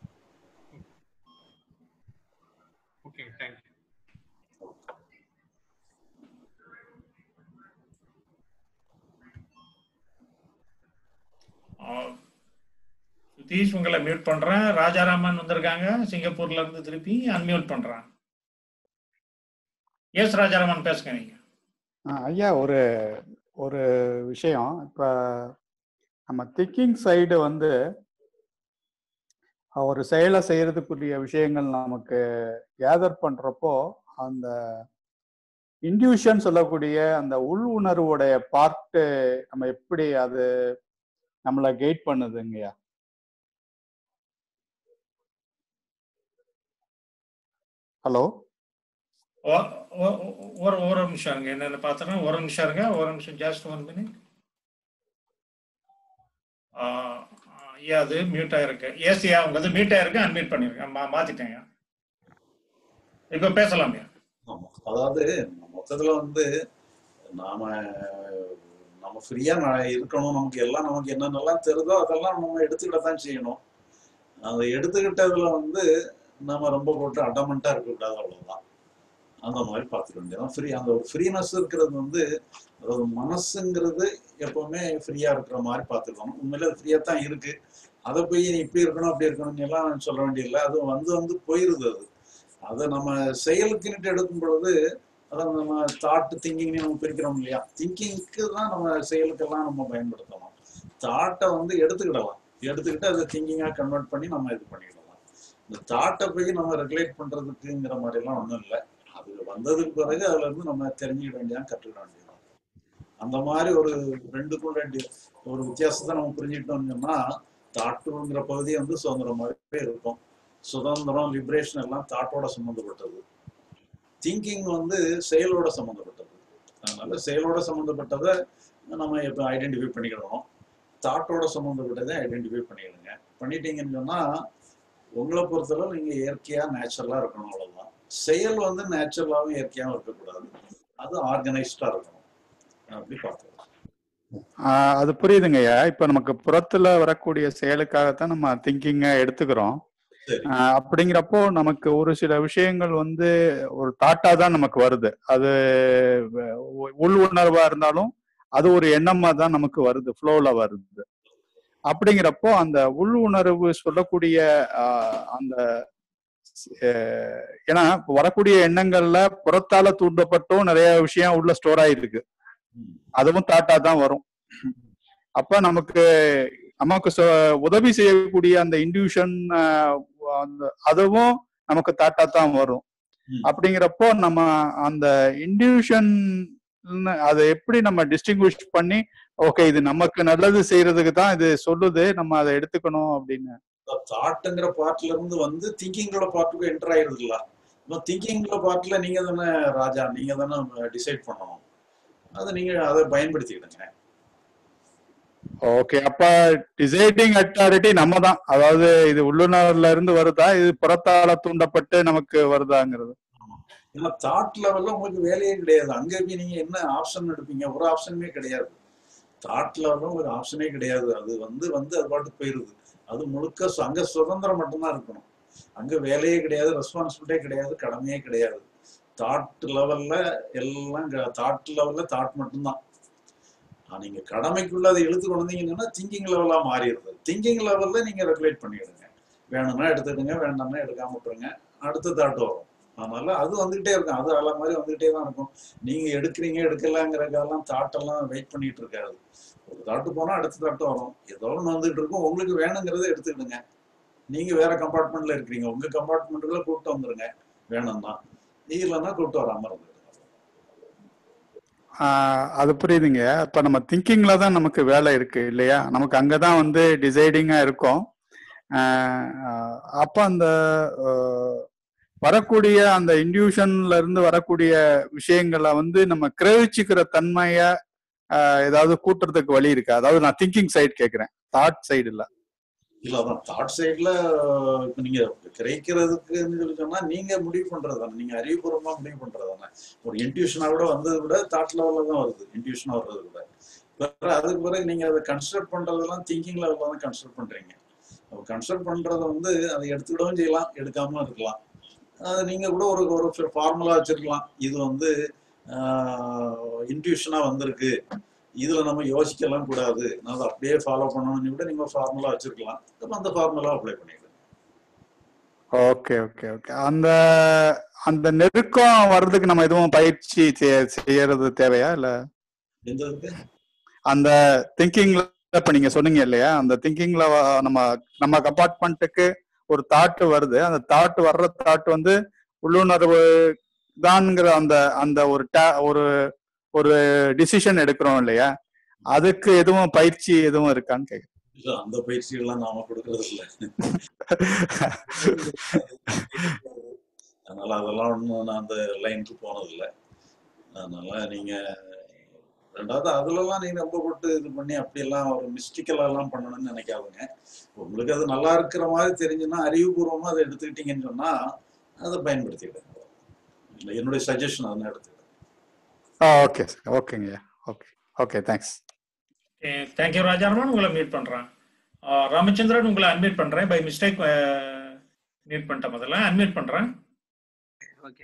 ஓகே தேங்க்யூ சுதீஷ் உங்களை மியூட் பண்றேன் ராஜாராமன் வந்திருக்காங்க சிங்கப்பூர்ல இருந்து திருப்பி அன்மியூட் பண்றேன் எஸ் ராஜாராமன் பேசுங்க நீங்க ஆ, ஐயா ஒரு ஒரு விஷயம் இப்ப நம்ம திங்கிங் சைடு வந்து ஒரு செயலை செய்யறதுக்குரிய விஷயங்கள் நமக்கு கேதர் பண்றப்போ அந்த இன்டியூஷன் சொல்லக்கூடிய அந்த உள் உணர்வுடைய பார்ட்டு நம்ம எப்படி அது நம்மளை கைட் பண்ணுதுங்கய்யா ஹலோ ஒ- ஒ- ஒரு ஒரு நிமிஷம் இருங்க என்னென்ன பார்த்துறேன் ஒரு நிமிஷம் இருங்க ஒரு நிமிஷம் ஜாஸ்ட் ஒன் மினிட் ஐயா அது மியூட் ஆயிருக்கு ஏசியா உங்க அது மியூட் ஆயிருக்கு அன்மியூட் பண்ணிருக்கேன் மா மாத்திட்டேங்க இப்போ பேசலாம்யா ஆமா அதாவது மொத்தத்துல வந்து நாம நம்ம ஃப்ரீயா இருக்கணும் நமக்கு எல்லாம் நமக்கு என்னென்னலாம் தெரியுதோ அதெல்லாம் நம்ம எடுத்துக்கிட்ட தான் செய்யணும் அதை எடுத்துக்கிட்டதுல வந்து நம்ம ரொம்ப போட்டு அடமெண்டா இருக்கக்கூடாது அவ்வளவுதான் அந்த மாதிரி பார்த்துக்க வேண்டியதான் ஃப்ரீ அந்த ஒரு ஃப்ரீனஸ் இருக்கிறது வந்து அதாவது மனசுங்கிறது எப்பவுமே ஃப்ரீயா இருக்கிற மாதிரி பார்த்துக்கணும் உண்மையில அது ஃப்ரீயா தான் இருக்கு அதை போய் நீ இப்படி இருக்கணும் அப்படி இருக்கணும்னு எல்லாம் சொல்ல வேண்டியதில்லை அது வந்து வந்து போயிருது அது அதை நம்ம செயலுக்குன்னுட்டு எடுக்கும் பொழுது அதான் நம்ம தாட் திங்கிங்னு நம்ம பிரிக்கிறோம் இல்லையா திங்கிங்க்கு தான் நம்ம செயலுக்கெல்லாம் நம்ம பயன்படுத்தணும் தாட்டை வந்து எடுத்துக்கிடலாம் எடுத்துக்கிட்டு அதை திங்கிங்காக கன்வெர்ட் பண்ணி நம்ம இது பண்ணிடலாம் இந்த தாட்டை போய் நம்ம ரெகுலேட் பண்றதுக்குங்கிற மாதிரிலாம் ஒன்றும் இல்லை அது வந்ததுக்கு பிறகு அதுல இருந்து நம்ம தெரிஞ்சுக்கிட வேண்டியதான் கற்றுக்கிட வேண்டியதான் அந்த மாதிரி ஒரு ரெண்டுக்கும் ரெண்டு ஒரு வித்தியாசத்தை நம்ம புரிஞ்சுக்கிட்டோம்னு சொன்னா தாட்டுங்கிற பகுதி வந்து சுதந்திரமாகவே இருக்கும் சுதந்திரம் லிபரேஷன் எல்லாம் தாட்டோட சம்மந்தப்பட்டது திங்கிங் வந்து செயலோட சம்மந்தப்பட்டது அதனால செயலோட சம்மந்தப்பட்டதை நம்ம இப்போ ஐடென்டிஃபை பண்ணிக்கிடணும் தாட்டோட சம்மந்தப்பட்டதை ஐடென்டிஃபை பண்ணிடுங்க பண்ணிட்டீங்கன்னு சொன்னா உங்களை பொறுத்தளவு நீங்க இயற்கையா நேச்சுரலா இருக்கணும் அவ்வளவுதான் செயல் வந்து நேச்சுரலாவும் இயற்கையாவும் இருக்கக்கூடாது அது ஆர்கனைஸ்டா இருக்கணும் அப்படி பார்த்துக்கலாம் ஆஹ் அது புரியுதுங்கய்யா இப்ப நமக்கு புறத்துல வரக்கூடிய செயலுக்காகத்தான் நம்ம திங்கிங்க எடுத்துக்கிறோம் சரி ஆஹ் அப்படிங்கிறப்போ நமக்கு ஒரு சில விஷயங்கள் வந்து ஒரு தாட்டா தான் நமக்கு வருது அது வ- உ- உள் உணர்வா இருந்தாலும் அது ஒரு எண்ணமா தான் நமக்கு வருது ஃப்ளோல வருது அப்படிங்கிறப்போ அந்த உள் உணர்வு சொல்லக்கூடிய ஆஹ் அந்த அஹ் ஏன்னா இப்ப வரக்கூடிய எண்ணங்கள்ல புறத்தால தூண்டப்பட்டும் நிறைய விஷயம் உள்ள ஸ்டோர் ஆயிருக்கு ம். அதுவும் தாட்டா தான் வரும் அப்ப நமக்கு நமக்கு சொ- உதவி செய்யக்கூடிய அந்த இன்டியூஷன் அந்த அதுவும் நமக்கு தாட்டா தான் வரும் ம். அப்படிங்கிறப்போ நம்ம அந்த இன்டியூஷன் அதை எப்படி நம்ம டிஸ்டிங்விஷ் பண்ணி ஓகே இது நமக்கு நல்லது செய்யறதுக்கு தான் இது சொல்லுது நம்ம அதை எடுத்துக்கணும் அப்படின்னு தாட்டுங்கிற பார்ட்ல இருந்து வந்து திங்கிங்கோட பார்ட்டுக்கு என்டர் ஆயிருதுல்ல இப்போ திங்கிங்ல பார்ட்ல நீங்க தானே ராஜா நீங்க தானே டிசைட் பண்ணணும் அதை நீங்க அதை பயன்படுத்திக்கிடுங்க ஓகே அப்ப டிசைடிங் அத்தாரிட்டி நம்ம தான் அதாவது இது உள்ளுணர்வுல இருந்து வருதா இது புறத்தால தூண்டப்பட்டு நமக்கு வருதாங்கிறது ஏன்னா தாட் லெவல்ல உங்களுக்கு வேலையே கிடையாது அங்க போய் நீங்க என்ன ஆப்ஷன் எடுப்பீங்க ஒரு ஆப்ஷனுமே கிடையாது தாட் லெவல்ல உங்களுக்கு ஆப்ஷனே கிடையாது அது வந்து வந்து அது பாட்டு போயிருது அது முழுக்க சு- அங்க சுதந்திரம் மட்டும்தான் இருக்கணும் அங்க வேலையே கிடையாது ரெஸ்பான்சிபிலிட்டியே கிடையாது கடமையே கிடையாது தாட் லெவல்ல எல்லாம் தாட் லெவல்ல தாட் மட்டும்தான் ஆனா, நீங்க கடமைக்குள்ள அதை இழுத்து கொண்டு வந்தீங்கன்னா திங்கிங் லெவலா மாறிடுது திங்கிங் லெவல்ல நீங்க ரெகுலேட் பண்ணிடுங்க வேணும்னா எடுத்துடுங்க வேண்டாம்னா எடுக்காம விட்டுருங்க அடுத்த தாட் வரும் அதனால அது வந்துகிட்டே இருக்கும் அது அல மாதிரி வந்துகிட்டே தான் இருக்கும் நீங்க எடுக்கிறீங்க எடுக்கலாங்கிறதெல்லாம் தாட்டெல்லாம் வெயிட் பண்ணிட்டு இருக்காது ஒரு தாட்டு போனா அடுத்த தாட்டு வரும் ஏதோ ஒன்று வந்துட்டு இருக்கும் உங்களுக்கு வேணுங்கிறத எடுத்துக்கிடுங்க நீங்க வேற கம்பார்ட்மெண்ட்ல இருக்கிறீங்க உங்க கம்பார்ட்மெண்ட்டுக்குள்ள கூப்பிட்டு வந்துருங்க வேணும்னா இல்லைன்னா கூப்பிட்டு வராம இருந்துடுங்க ஆஹ் அது புரியுதுங்க இப்ப நம்ம திங்கிங்ல தான் நமக்கு வேலை இருக்கு இல்லையா நமக்கு அங்கதான் வந்து டிசைடிங்கா இருக்கும் ஆஹ் அப்ப அந்த ஆஹ் வரக்கூடிய அந்த இன்டியூஷன்ல இருந்து வரக்கூடிய விஷயங்களை வந்து நம்ம கிரகிச்சுக்கிற தன்மைய ஆஹ் ஏதாவது கூட்டுறதுக்கு வழி இருக்கா அதாவது நான் திங்கிங் சைடு கேக்குறேன் தாட் சைடு இல்ல இல்ல அதான் தாட் சைட்ல இப்ப நீங்க கிரகிக்கிறதுக்குன்னு சொல்லி சொன்னா நீங்க முடிவு பண்றது தானே நீங்க அறிவுபூர்வமா முடிவு பண்றது தானே ஒரு இன்ட்யூஷனா கூட வந்தது கூட தாட் லெவல்ல தான் வருது இன்ட்யூஷனா வர்றது கூட பிறகு அதுக்கு பிறகு நீங்க அதை கன்சிடர் பண்றதெல்லாம் திங்கிங் லெவல்ல தான் கன்சிடர் பண்றீங்க கன்சிடர் பண்றத வந்து அதை எடுத்துக்கிடவும் செய்யலாம் எடுக்காமலும் இருக்கலாம் அது நீங்க கூட ஒரு ஒரு ஃபார்முலா வச்சிருக்கலாம் இது வந்து இன்ட்யூஷனா வந்திருக்கு இதுல நம்ம யோசிக்கலாம் கூடாது நான் அதை அப்படியே ஃபாலோ பண்ணணும்னு கூட நீங்க ஃபார்முலா வச்சிருக்கலாம் அப்ப அந்த ஃபார்முலா அப்ளை பண்ணிடுங்க ஓகே ஓகே ஓகே அந்த அந்த நெருக்கம் வர்றதுக்கு நம்ம எதுவும் பயிற்சி செய்ய- செய்யறது தேவையா இல்ல எந்த இதுக்கு அந்த திங்கிங்ல இப்ப நீங்க சொன்னீங்க இல்லையா அந்த திங்கிங்ல நம்ம நம்ம கம்பார்ட்மெண்ட்டுக்கு ஒரு தாட் வருது அந்த தாட் வர்ற தாட் வந்து உள்ளுணர்வு தான்ங்கிற அந்த அந்த ஒரு ta- ஒரு ஒரு டிசிஷன் எடுக்கிறோம் இல்லையா அதுக்கு எதுவும் பயிற்சி எதுவும் இருக்கான்னு கேக்குறேன் இல்ல அந்த பயிற்சிகள்லாம் நாம கொடுக்கறது இல்ல அதனால அதெல்லாம் ஒன்றும் நான் அந்த லைனுக்கு போனதில்லை அதனால நீங்க ரெண்டாவது அதுலலாம் நீங்க ரொம்ப போட்டு இது பண்ணி அப்படியெல்லாம் ஒரு மிஸ்டிக்கலா எல்லாம் பண்ணணும்னு நினைக்காதுங்க உங்களுக்கு அது நல்லா இருக்கிற மாதிரி தெரிஞ்சுன்னா அறிவுபூர்வமா அதை எடுத்துக்கிட்டீங்கன்னு சொன்னா அதை பயன்படுத்திக்கிடுங்க இல்லை என்னுடைய சஜஷன் அதை எடுத்துக்கிடுங்க ஆ ஓகே சார் ஓகேங்கய்யா okay okay thanks thank you Rajaraman உங்களை மீட் பண்றேன் ஆ, ராமச்சந்திரன் உங்களை அன்மீட் பண்றேன் பை மிஸ்டேக் மீட் பண்ணிட்டேன் முதல்ல அன்மீட் பண்றேன் ஓகே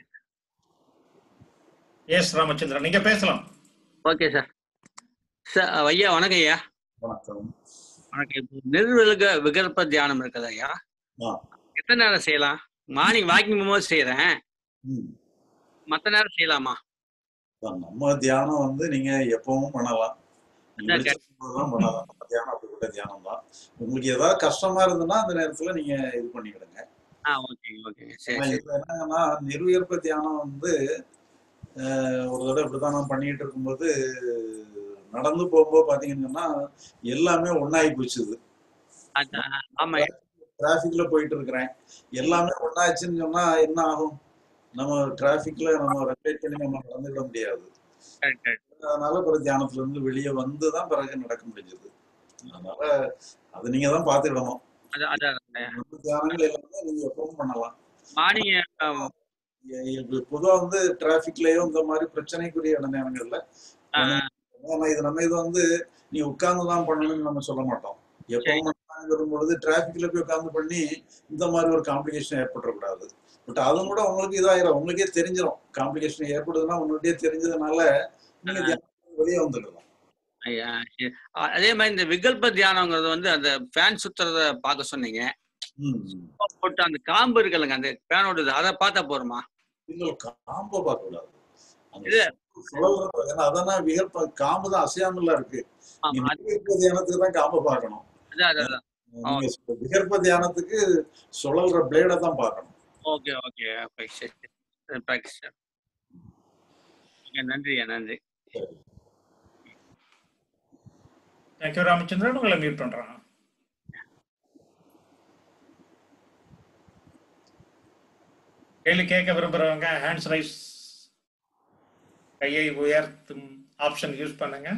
எஸ் ராமச்சந்திரன் நீங்க பேசலாம் ஓகே சார் சார் ஐயா வணக்கம் ஐயா வணக்கம் வணக்கம் இப்போ நிர்விலக விகல்ப தியானம் இருக்குது ஐயா ஆ. எத்தனை நேரம் செய்யலாம் மார்னிங் வாக்கிங் போகும்போது செய்யறேன் ம். மற்ற நேரம் செய்யலாமா அதான் நம்ம தியானம் வந்து நீங்க எப்பவும் பண்ணலாம் நீங்க அதான் வெளிச்சம் பண்ணலாம் நம்ம தியானம் அப்படிப்பட்ட தியானம் தான் உங்களுக்கு ஏதாவது கஷ்டமா இருந்ததுன்னா அந்த நேரத்துல நீங்க இது பண்ணிக்கிடுங்க ஆ ஓகேங்க ஓகேங்க சரி ஆனா சரி இதுல என்னங்கன்னா நிர்வியற்ப தியானம் வந்து அஹ், ஒரு தடவை இப்படிதான் நான் பண்ணிட்டு இருக்கும்போது நடந்து போகும்போது பாத்தீங்கன்னு சொன்னா எல்லாமே ஒன்னாகி போச்சுது அதான், ஆமா டிராபிக்ல போயிட்டு இருக்கிறேன் எல்லாமே ஒன்னாச்சுன்னு சொன்னா என்ன ஆகும் நம்ம டிராபிக்ல நம்ம ரெகுலேட் பண்ணி நம்ம நடந்துக்கிட முடியாது correct, correct. அதனால பிறகு தியானத்துல இருந்து வெளியே வந்து தான் பிறகு நடக்க முடிஞ்சது அதனால அது நீங்க தான் பாத்துக்கிடணும் அதான் அதான் ஐயா. மத்த தியானங்கள் எல்லாமே நீங்க எப்பவும் பண்ணலாம் மார்னிங் எ- இப்ப பொதுவா வந்து டிராபிக்லயும் இந்த மாதிரி பிரச்சனைக்குரிய இட நேரங்கள்ல ஆனா இது நம்ம இது வந்து நீ உட்கார்ந்து தான் பண்ணணும்னு நம்ம சொல்ல மாட்டோம் எப்பவும் பண்ணலாம்னு வரும்பொழுது டிராபிக்ல போய் உட்கார்ந்து பண்ணி இந்த மாதிரி ஒரு காம்ப்ளிகேஷன் ஏற்பட்டுறக்கூடாது பட் அதுவும் கூட உங்களுக்கு இதாயிரும் உங்களுக்கே தெரிஞ்சிடும் காம்ப்ளிகேஷன் ஏற்படுதுன்னா உங்களுக்கே தெரிஞ்சதுனால நீங்க தியானத்துக்கு வெளியே வந்துடலாம் ஐயா சரி. அ- அதே மாதிரி இந்த விகல்ப தியானங்கிறது வந்து அந்த ஃபேன் சுத்துறத பார்க்க சொன்னீங்க ம். போட்டு அந்த காம்பு இருக்குல்லங்க அந்த ஃபேனோட இது அதை பார்த்தா போருமா இல்ல காம்ப பார்க்க கூடாது அந்த இது சுழல்றது ஏன்னா அதான் விகற்ப காம்பு தான் அசையாமல இருக்கு ஆமா நீங்க அது- விகற்ப தியானத்துக்கு தான் காம்ப பார்க்கணும் அதான் அதான் அதான் நீங்க சு- விகற்ப தியானத்துக்கு சுழல்ற பிளேட தான் பார்க்கணும் ஓகே ஓகே ஓகே சரி சரி ப்ராக்டிஸ் சார் ஓகே நன்றியா நன்றி தேங்க்யூ ராமச்சந்திரன் உங்களை மீட் பண்றேன் கேள்வி கேட்க விரும்புறவங்க ஹேண்ட்ஸ் ரைஸ் கையை உயர்த்தும் ஆப்ஷன் யூஸ் பண்ணுங்க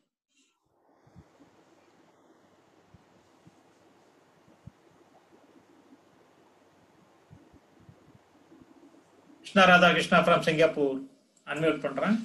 Krishna Radhakrishna from Singapore unmute பண்றேன்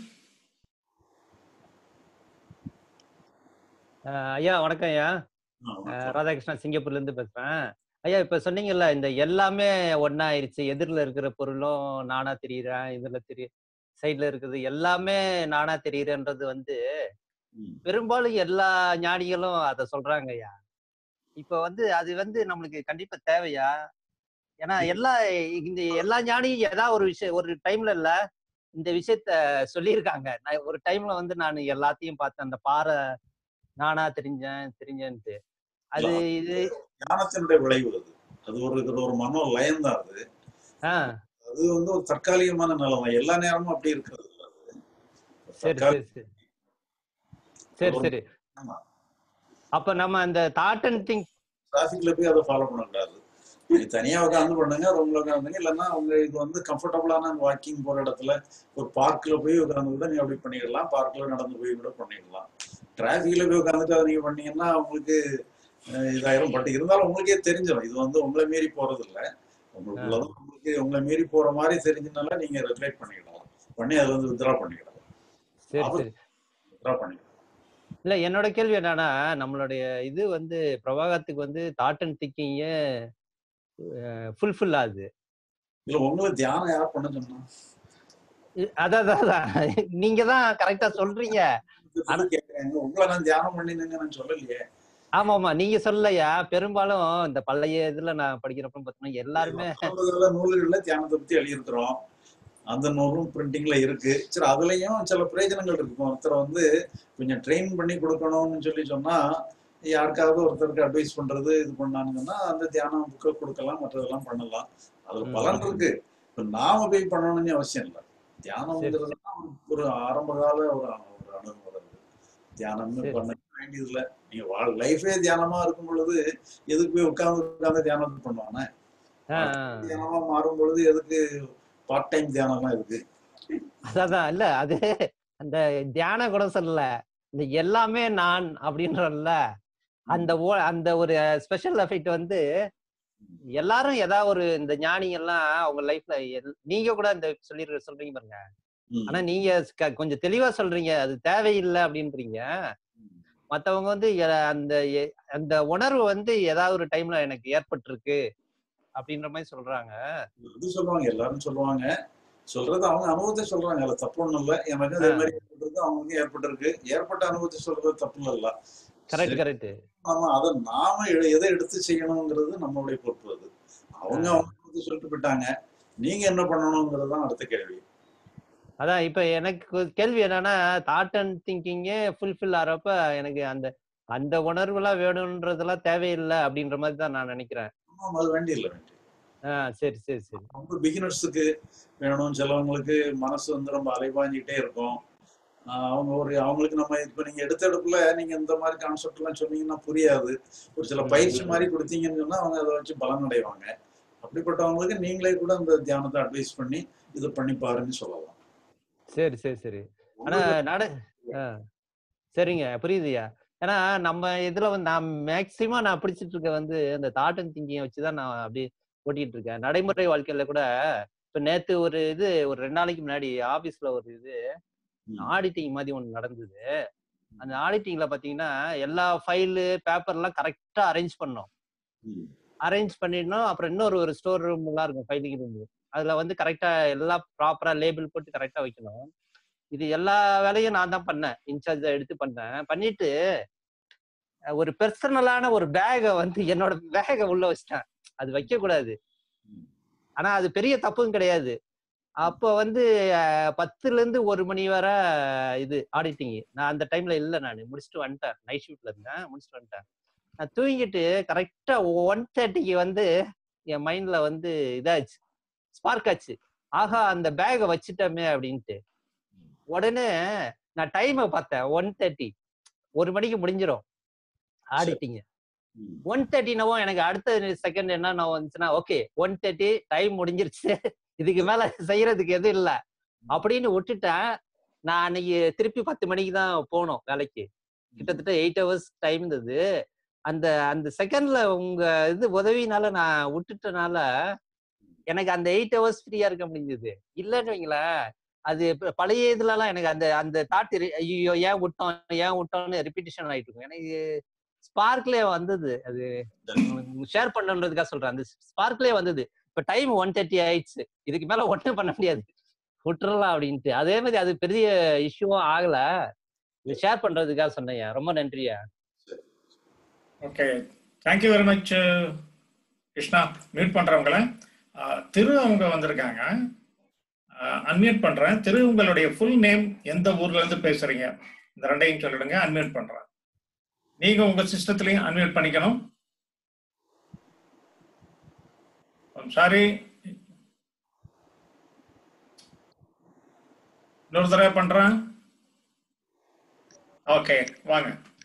அஹ் ஐயா வணக்கம் ஐயா அஹ் ராதாகிருஷ்ணன் சிங்கப்பூர்ல இருந்து பேசுறேன் ஐயா இப்ப சொன்னீங்கல்ல இந்த எல்லாமே ஒண்ணா ஆயிருச்சு எதிரில இருக்கிற பொருளும் நானா தெரியுறேன் இதுல தெரிய சைட்ல இருக்குது எல்லாமே நானா தெரியுறேன்றது வந்து பெரும்பாலும் எல்லா ஞானிகளும் அதை சொல்றாங்க ஐயா இப்ப வந்து அது வந்து நம்மளுக்கு கண்டிப்பா தேவையா ஏன்னா எல்லா இந்த எல்லா ஞானியும் ஏதாவது ஒரு விஷயம் ஒரு டைம்ல இல்ல இந்த விஷயத்த சொல்லியிருக்காங்க நான் ஒரு டைம்ல வந்து நான் எல்லாத்தையும் பார்த்தேன் அந்த பாறை நானா தெரிஞ்சேன் தெரிஞ்சேன்ட்டு அது இது தியானத்தினுடைய விளைவு அது அது ஒரு இது ஒரு மனோ லயம் தான் அது ஆஹ் அது வந்து ஒரு தற்காலிகமான நிலம் தான் எல்லா நேரமும் அப்படி இருக்கிறது இல்ல அது. சரி தற்காலிக- சரி சரி சரி சரி ஆமா. அப்ப நம்ம அந்த தாட் அண்ட் திங்க் டிராபிக்ல போய் அதை ஃபாலோ பண்ணக்கூடாது நீங்க தனியா உட்காந்து பண்ணுங்க ரூம்ல உட்காந்துங்க இல்லைன்னா உங்க இது வந்து கம்ஃபர்டபுளான வாக்கிங் போற இடத்துல ஒரு பார்க்ல போய் உட்காந்து கூட நீங்க அப்படி பண்ணிடலாம் பார்க்ல நடந்து போய் கூட பண்ணிடலாம் டிராபிக்ல போய் உட்காந்துட்டு அதை நீங்க பண்ணீங்கன்னா உங்களுக்கு அஹ், இதாயிரும் பட் இருந்தாலும் உங்களுக்கே தெரிஞ்சிடும் இது வந்து உங்களை மீறி போறது இல்ல உங்களுக்குள்ளதான் உங்களுக்கு உங்களை மீறி போற மாதிரி தெரிஞ்சதுனால நீங்க ரெகுலேட் பண்ணிக்கிடலாம் பண்ணி அதுல இருந்து வித்ரா பண்ணிக்கிடலாம் சரி ஆபத்து. சரி வித்ரா பண்ணிக்கலாம் இல்ல என்னோட கேள்வி என்னன்னா நம்மளுடைய இது வந்து பிரபாகத்துக்கு வந்து தாட் அண்ட் திங்கிங்க ஃபுல்ஃபில் ஆகுது இல்ல உங்களுக்கு தியானம் யார் பண்ண சொன்னா இ- அதான் அதான், அதான் நீங்க தான் கரெக்டா சொல்றீங்க திருப்பி கேக்குறேன் உங்களை நான் தியானம் பண்ணினுங்க நான் சொல்லலையே ஆமா ஆமா நீங்க சொல்லலையா பெரும்பாலும் இந்த பழைய இதுல நான் படிக்கிறப்ப பாத்தீங்கன்னா எல்லாருமே சொல்றதுல நூல்கள்ல தியானத்தை பத்தி எழுதியிருக்கிறோம் அந்த நூலும் பிரிண்டிங்ல இருக்கு சரி அதுலயும் சில பிரயோஜனங்கள் இருக்கும் ஒருத்தர் வந்து கொஞ்சம் ட்ரெயின் பண்ணி கொடுக்கணும்னு சொல்லி சொன்னா யாருக்காவது ஒருத்தருக்கு அட்வைஸ் பண்றது இது பண்ணானுங்கன்னா அந்த தியானம் புக்கை கொடுக்கலாம் மற்றதெல்லாம் பண்ணலாம் அதுல ம். பலன் இருக்கு இப்ப நாம போய் பண்ணணும்னு அவசியம் இல்லை சரி. தியானம்ங்கிறதுனா ஒரு ஆரம்ப கால ஒரு ஒரு அணுகுமுறை அது. தியானம்னு சரி. பண்ண வேண்டியது இல்லை நீங்க வாழ் லைஃபே தியானமா இருக்கும் பொழுது எதுக்கு போய் உட்கார்ந்து உட்கார்ந்து தியானம் பண்ணுவானே ஆஹ் ஆஹ். தியானமா மாறும் பொழுது எதுக்கு பார்ட் டைம் தியானம்லாம் இருக்கு அதான் இல்ல அது அந்த தியான கூட சொல்லல இந்த எல்லாமே நான் அப்படின்றல அந்த ஓ- அந்த ஒரு ஸ்பெஷல் எஃபெக்ட் வந்து எல்லாரும் ஏதாவது ஒரு இந்த ஞானிங்க எல்லாம் அவங்க லைஃப்ல நீங்க கூட இந்த சொல்லி சொல்றீங்க பாருங்க ம். ஆனா நீங்க க- கொஞ்சம் தெளிவா சொல்றீங்க அது தேவையில்லை அப்படின்றீங்க மத்தவங்க வந்து எ- அந்த எ- அந்த உணர்வு வந்து ஏதாவது ஒரு டைம்ல எனக்கு ஏற்பட்டிருக்கு அப்படின்ற மாதிரி சொல்றாங்க இது சொல்லுவாங்க எல்லாரும் சொல்லுவாங்க சொல்றது அவங்க அனுபவத்தை சொல்றாங்க அதுல தப்பு ஒண்ணும் இல்ல எனக்கு அதே மாதிரி ஏற்பட்டிருக்கு அவங்களுக்கு ஏற்பட்டிருக்கு ஏற்பட்ட அனுபவத்தை சொல்றது தப்பு இல்ல கரெக்ட் கரெக்ட் ஆமா அதை நாம எ- எதை எடுத்து செய்யணுங்கிறது நம்மளுடைய பொறுப்பு அது அவங்க அவங்க அனுபவத்தை சொல்லிட்டு போயிட்டாங்க நீங்க என்ன பண்ணணுங்கிறது தான் அடுத்த கேள்வி அதான் இப்ப எனக்கு ஒரு கேள்வி என்னன்னா தாட் அண்ட் திங்கிங்கே ஃபுல்ஃபில் ஆறப்ப எனக்கு அந்த அந்த உணர்வுலாம் வேணும்ன்றதெல்லாம் தேவையில்லை அப்படின்ற மாதிரி தான் நான் நினைக்கிறேன் ஆமா அது வேண்டிய இல்லை வேண்டிய ஆ சரி சரி சரி ரொம்ப பிகினர்ஸுக்கு வேணும் சிலவங்களுக்கு மனசு வந்து ரொம்ப அலைபாஞ்சிக்கிட்டே இருக்கும் ஆஹ் அவங்க ஒரு அவங்களுக்கு நம்ம இப்ப நீங்க எடுத்த எடுப்புல நீங்க இந்த மாதிரி கான்செப்ட் எல்லாம் சொன்னீங்கன்னா புரியாது ஒரு சில பயிற்சி மாதிரி கொடுத்தீங்கன்னு சொன்னா அவங்க அதை வச்சு பலன் அடைவாங்க அப்படிப்பட்டவங்களுக்கு நீங்களே கூட அந்த தியானத்தை அட்வைஸ் பண்ணி இதை பண்ணி பாருன்னு சொல்லலாம் சரி சரி சரி ஆனா நட ஆ, சரிங்க புரியுதுயா ஏன்னா நம்ம இதுல வந்து நான் மேக்சிமம் நான் பிடிச்சிட்டு இருக்க வந்து அந்த தாட் அண்ட் திங்கிங்கை வச்சுதான் நான் அப்படியே ஓட்டிட்டு இருக்கேன் நடைமுறை வாழ்க்கையில கூட இப்ப நேத்து ஒரு இது ஒரு ரெண்டு நாளைக்கு முன்னாடி ஆபீஸ்ல ஒரு இது ஆடிட்டிங் மாதிரி ஒண்ணு நடந்தது அந்த ஆடிட்டிங்ல பாத்தீங்கன்னா எல்லா ஃபைலு பேப்பர் எல்லாம் கரெக்டா அரேஞ்ச் பண்ணோம் அரேஞ்ச் பண்ணிடணும் அப்புறம் இன்னொரு ஒரு ஸ்டோர் ரூம் எல்லாம் இருக்கும் ஃபைலிங் ரூம் அதுல வந்து கரெக்டா எல்லாம் ப்ராப்பரா லேபிள் போட்டு கரெக்டா வைக்கணும் இது எல்லா வேலையும் நான் தான் பண்ணேன் இன்சார்ஜா எடுத்து பண்ணேன் பண்ணிட்டு அஹ், ஒரு பெர்சனலான ஒரு பேகை வந்து என்னோட பேகை உள்ள வச்சிட்டேன் அது வைக்க கூடாது ஆனா அது பெரிய தப்பும் கிடையாது அப்போ வந்து அஹ், பத்துல இருந்து ஒரு மணி வரை இது ஆடிட்டிங் நான் அந்த டைம்ல இல்ல நான் முடிச்சுட்டு வந்துட்டேன் நைட் ஷூட்ல இருந்தேன் முடிச்சுட்டு வந்துட்டேன் நான் தூங்கிட்டு கரெக்டா ஒன் தேர்ட்டிக்கு வந்து என் மைண்ட்ல வந்து இதாச்சு ஸ்பார்க் ஆச்சு ஆஹா அந்த பேகை வச்சுட்டோமே அப்படின்ட்டு உடனே நான் டைமை பார்த்தேன் ஒன் தேர்ட்டி ஒரு மணிக்கு முடிஞ்சிரும் ஆடிட்டிங் ஒன் தேர்ட்டினவோ எனக்கு அடுத்த செகண்ட் என்ன நான் வந்துச்சுன்னா ஓகே ஒன் தேர்ட்டி டைம் முடிஞ்சிருச்சு இதுக்கு மேல செய்யறதுக்கு எதுவும் இல்லை அப்படின்னு விட்டுட்டேன் நான் அன்னைக்கு திருப்பி பத்து மணிக்கு தான் போனோம் வேலைக்கு கிட்டத்தட்ட எயிட் ஹவர்ஸ் டைம் இருந்தது அந்த அந்த செகண்ட்ல உங்க இது உதவினால நான் விட்டுட்டனால எனக்கு அந்த எயிட் ஹவர்ஸ் ஃப்ரீயா இருக்க முடிஞ்சது இல்லைன்னு வைங்களேன் அது இப்ப பழைய இதுலலாம் எனக்கு அந்த அந்த தாட் ஐயோ ஏன் விட்டோம் ஏன் விட்டோம்னு ரிப்பீட்டேஷன் ஆயிட்டு இருக்கும் எனக்கு ஸ்பார்க்லயே வந்தது அது ஷேர் பண்ணன்றதுக்காக சொல்றேன் அந்த ஸ்பார்க்லயே வந்தது இப்ப டைம் ஒன் தேர்ட்டி ஆயிடுச்சு இதுக்கு மேல ஒன்றும் பண்ண முடியாது விட்டுறலாம் அப்படின்ட்டு அதே மாதிரி அது பெரிய இஷ்யூவும் ஆகல இது ஷேர் பண்றதுக்காக சொன்னேன் ரொம்ப நன்றியா okay thank you very much Krishna mute பண்றவங்கள திரு அவங்க வந்திருக்காங்க அன்மியூட் பண்றேன் திரு உங்களுடைய ஃபுல் நேம் எந்த ஊர்ல இருந்து பேசுறீங்க இந்த ரெண்டையும் சொல்லிடுங்க அன்மியூட் பண்றேன் நீங்க உங்க சிஸ்டத்திலையும் அன்மியூட் பண்ணிக்கணும் சாரி இன்னொரு தடவை பண்றேன் ஓகே வாங்க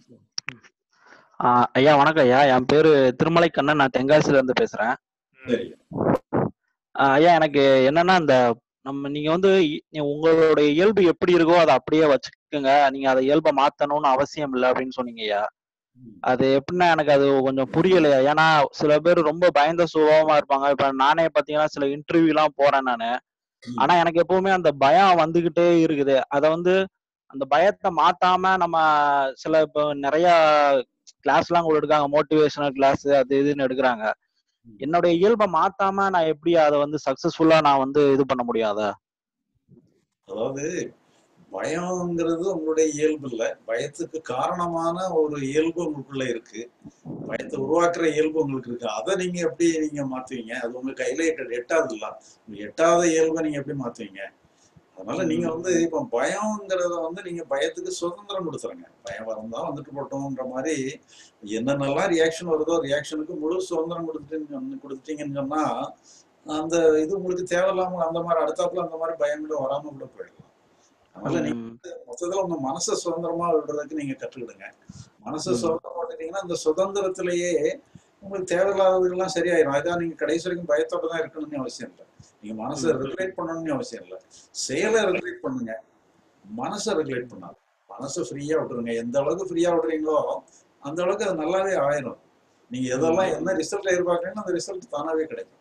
ஆஹ் ஐயா வணக்கம் ஐயா என் பேரு திருமலை கண்ணன் நான் தென்காசில இருந்து பேசுறேன் சரி ஆஹ் ஐயா எனக்கு என்னன்னா இந்த நம்ம நீங்க வந்து இ- நீ- உங்களுடைய இயல்பு எப்படி இருக்கோ அதை அப்படியே வச்சுக்கோங்க நீங்க அதை இயல்பை மாத்தணும்னு அவசியம் இல்லை அப்படின்னு சொன்னீங்க ஐயா அது எப்படின்னா எனக்கு அது கொஞ்சம் புரியலையா ஏன்னா சில பேர் ரொம்ப பயந்த சுபாவமா இருப்பாங்க இப்ப நானே பாத்தீங்கன்னா சில இன்டர்வியூ எல்லாம் போறேன் நானு ஆனா எனக்கு எப்பவுமே அந்த பயம் வந்துகிட்டே இருக்குது அத வந்து அந்த பயத்தை மாத்தாம நம்ம சில இப்போ நிறைய கிளாஸ் எல்லாம் கூட எடுக்காங்க மோட்டிவேஷனல் கிளாஸ் அது இதுன்னு எடுக்கிறாங்க என்னுடைய இயல்பை மாத்தாம நான் எப்படி அதை வந்து சக்சஸ்ஃபுல்லா நான் வந்து இது பண்ண முடியாத அதாவது பயம்ங்கிறது உங்களுடைய இயல்பு இல்ல பயத்துக்கு காரணமான ஒரு இயல்பு உங்களுக்குள்ள இருக்கு பயத்தை உருவாக்குற இயல்பு உங்களுக்கு இருக்கு அதை நீங்க எப்படி நீங்க மாத்துவீங்க அது உங்க கையில எட்ட- எட்டாது இல்ல உங்க எட்டாத இயல்பை நீங்க எப்படி மாத்துவீங்க அதனால நீங்க வந்து இப்ப பயம்ங்கிறத வந்து நீங்க பயத்துக்கு சுதந்திரம் கொடுத்துருங்க பயம் வரந்தா வந்துட்டு போட்டோம்ன்ற மாதிரி என்னென்னலாம் ரியாக்ஷன் வருதோ ரியாக்ஷனுக்கு முழு சுதந்திரம் கொடுத்துட்டு கொடுத்துட்டீங்கன்னு சொன்னா அந்த இது உங்களுக்கு தேவையில்லாம அந்த மாதிரி அடுத்தாப்புல அந்த மாதிரி பயம் கூட வராம கூட போயிடலாம் அதனால நீங்க வந்து மொத்தத்துல உங்க மனசை சுதந்திரமா விடுறதுக்கு நீங்க கற்றுக்கிடுங்க மனசை ம். சுதந்திரமா விட்டுட்டீங்கன்னா அந்த சுதந்திரத்திலேயே உங்களுக்கு தேவையில்லாததுக்கெல்லாம் சரியாயிரும் அதான் நீங்க கடைசி வரைக்கும் பயத்தோட தான் இருக்கணும்னு அவசியம் இல்லை நீங்க மனசை ரெகுலேட் பண்ணணும்னு அவசியம் இல்லை செயலை ரெகுலேட் பண்ணுங்க மனசை ரெகுலேட் பண்ணாது மனசை ஃப்ரீயா விட்டுருங்க எந்த அளவுக்கு ஃப்ரீயா விடுறீங்களோ அந்த அளவுக்கு அது நல்லாவே ஆயிரும் நீங்க எதெல்லாம் என்ன ரிசல்ட் எதிர்பார்க்கறீங்களோ அந்த ரிசல்ட் தானாவே கிடைக்கும்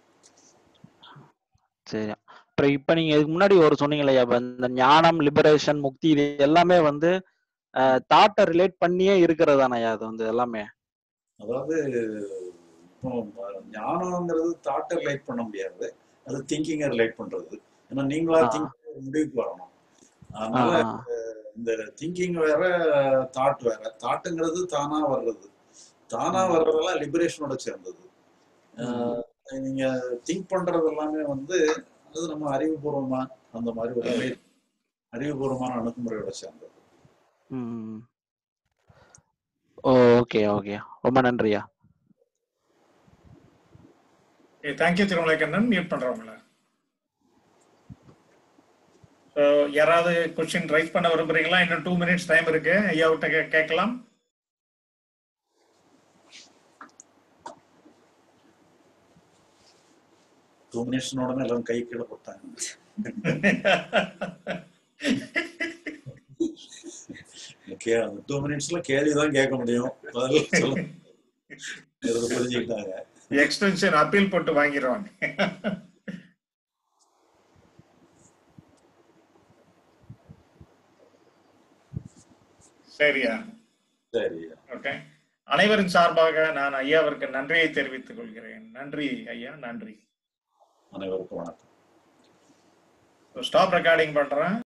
சரி அப்புறம் இப்ப நீங்க இதுக்கு முன்னாடி ஒரு சொன்னீங்களே இப்ப இந்த ஞானம் லிபரேஷன் முக்தி இது எல்லாமே வந்து தாட்டை ரிலேட் பண்ணியே இருக்கிறது தானயா அது வந்து எல்லாமே அதாவது இப்போ ஞானம்ங்கிறது தாட்டை ரிலேட் பண்ண முடியாது அது திங்கிங்கை ரிலேட் பண்றது ஏன்னா நீங்களா ஆ. திங்க் முடிவுக்கு வரணும் அதனால ஆ. இந்த திங்கிங் வேற தாட் வேற தாட்டுங்கிறது தானா வர்றது தானா வர்றதெல்லாம் லிபரேஷனோட சேர்ந்தது ஆஹ் நீங்க திங்க் பண்றது எல்லாமே வந்து அது நம்ம அறிவுபூர்வமா அந்த மாதிரி ஒரு way- அறிவுபூர்வமான அணுகுமுறையோட சேர்ந்தது ம் ஓகே ஓகே ரொம்ப நன்றியா தேங்க்யூ திருமலை கண்ணன் மியூட் பண்றவங்கள ஸோ யாராவது கொஸ்டின் ரைஸ் பண்ண விரும்புறீங்களா இன்னும் டூ மினிட்ஸ் டைம் இருக்கு ஐயாவிட்ட கே- கேட்கலாம் டூ மினிட்ஸ் உடனே எல்லாம் கை கீழே போட்டாங்க கே டூ மினிட்ஸ்ல கேள்வி தான் கேட்க முடியும் பதில் சொல்ல இதை புரிஞ்சுக்கிட்டாங்க எக்ஸ்டென்ஷன் அப்பீல் போட்டு வாங்கிடுவாங்க சரியா சரி ஓகே அனைவரின் சார்பாக நான் ஐயாவிற்கு நன்றியை தெரிவித்துக் கொள்கிறேன் நன்றி ஐயா நன்றி அனைவருக்கும் வணக்கம் ஸ்டாப் ரெக்கார்டிங் பண்றேன்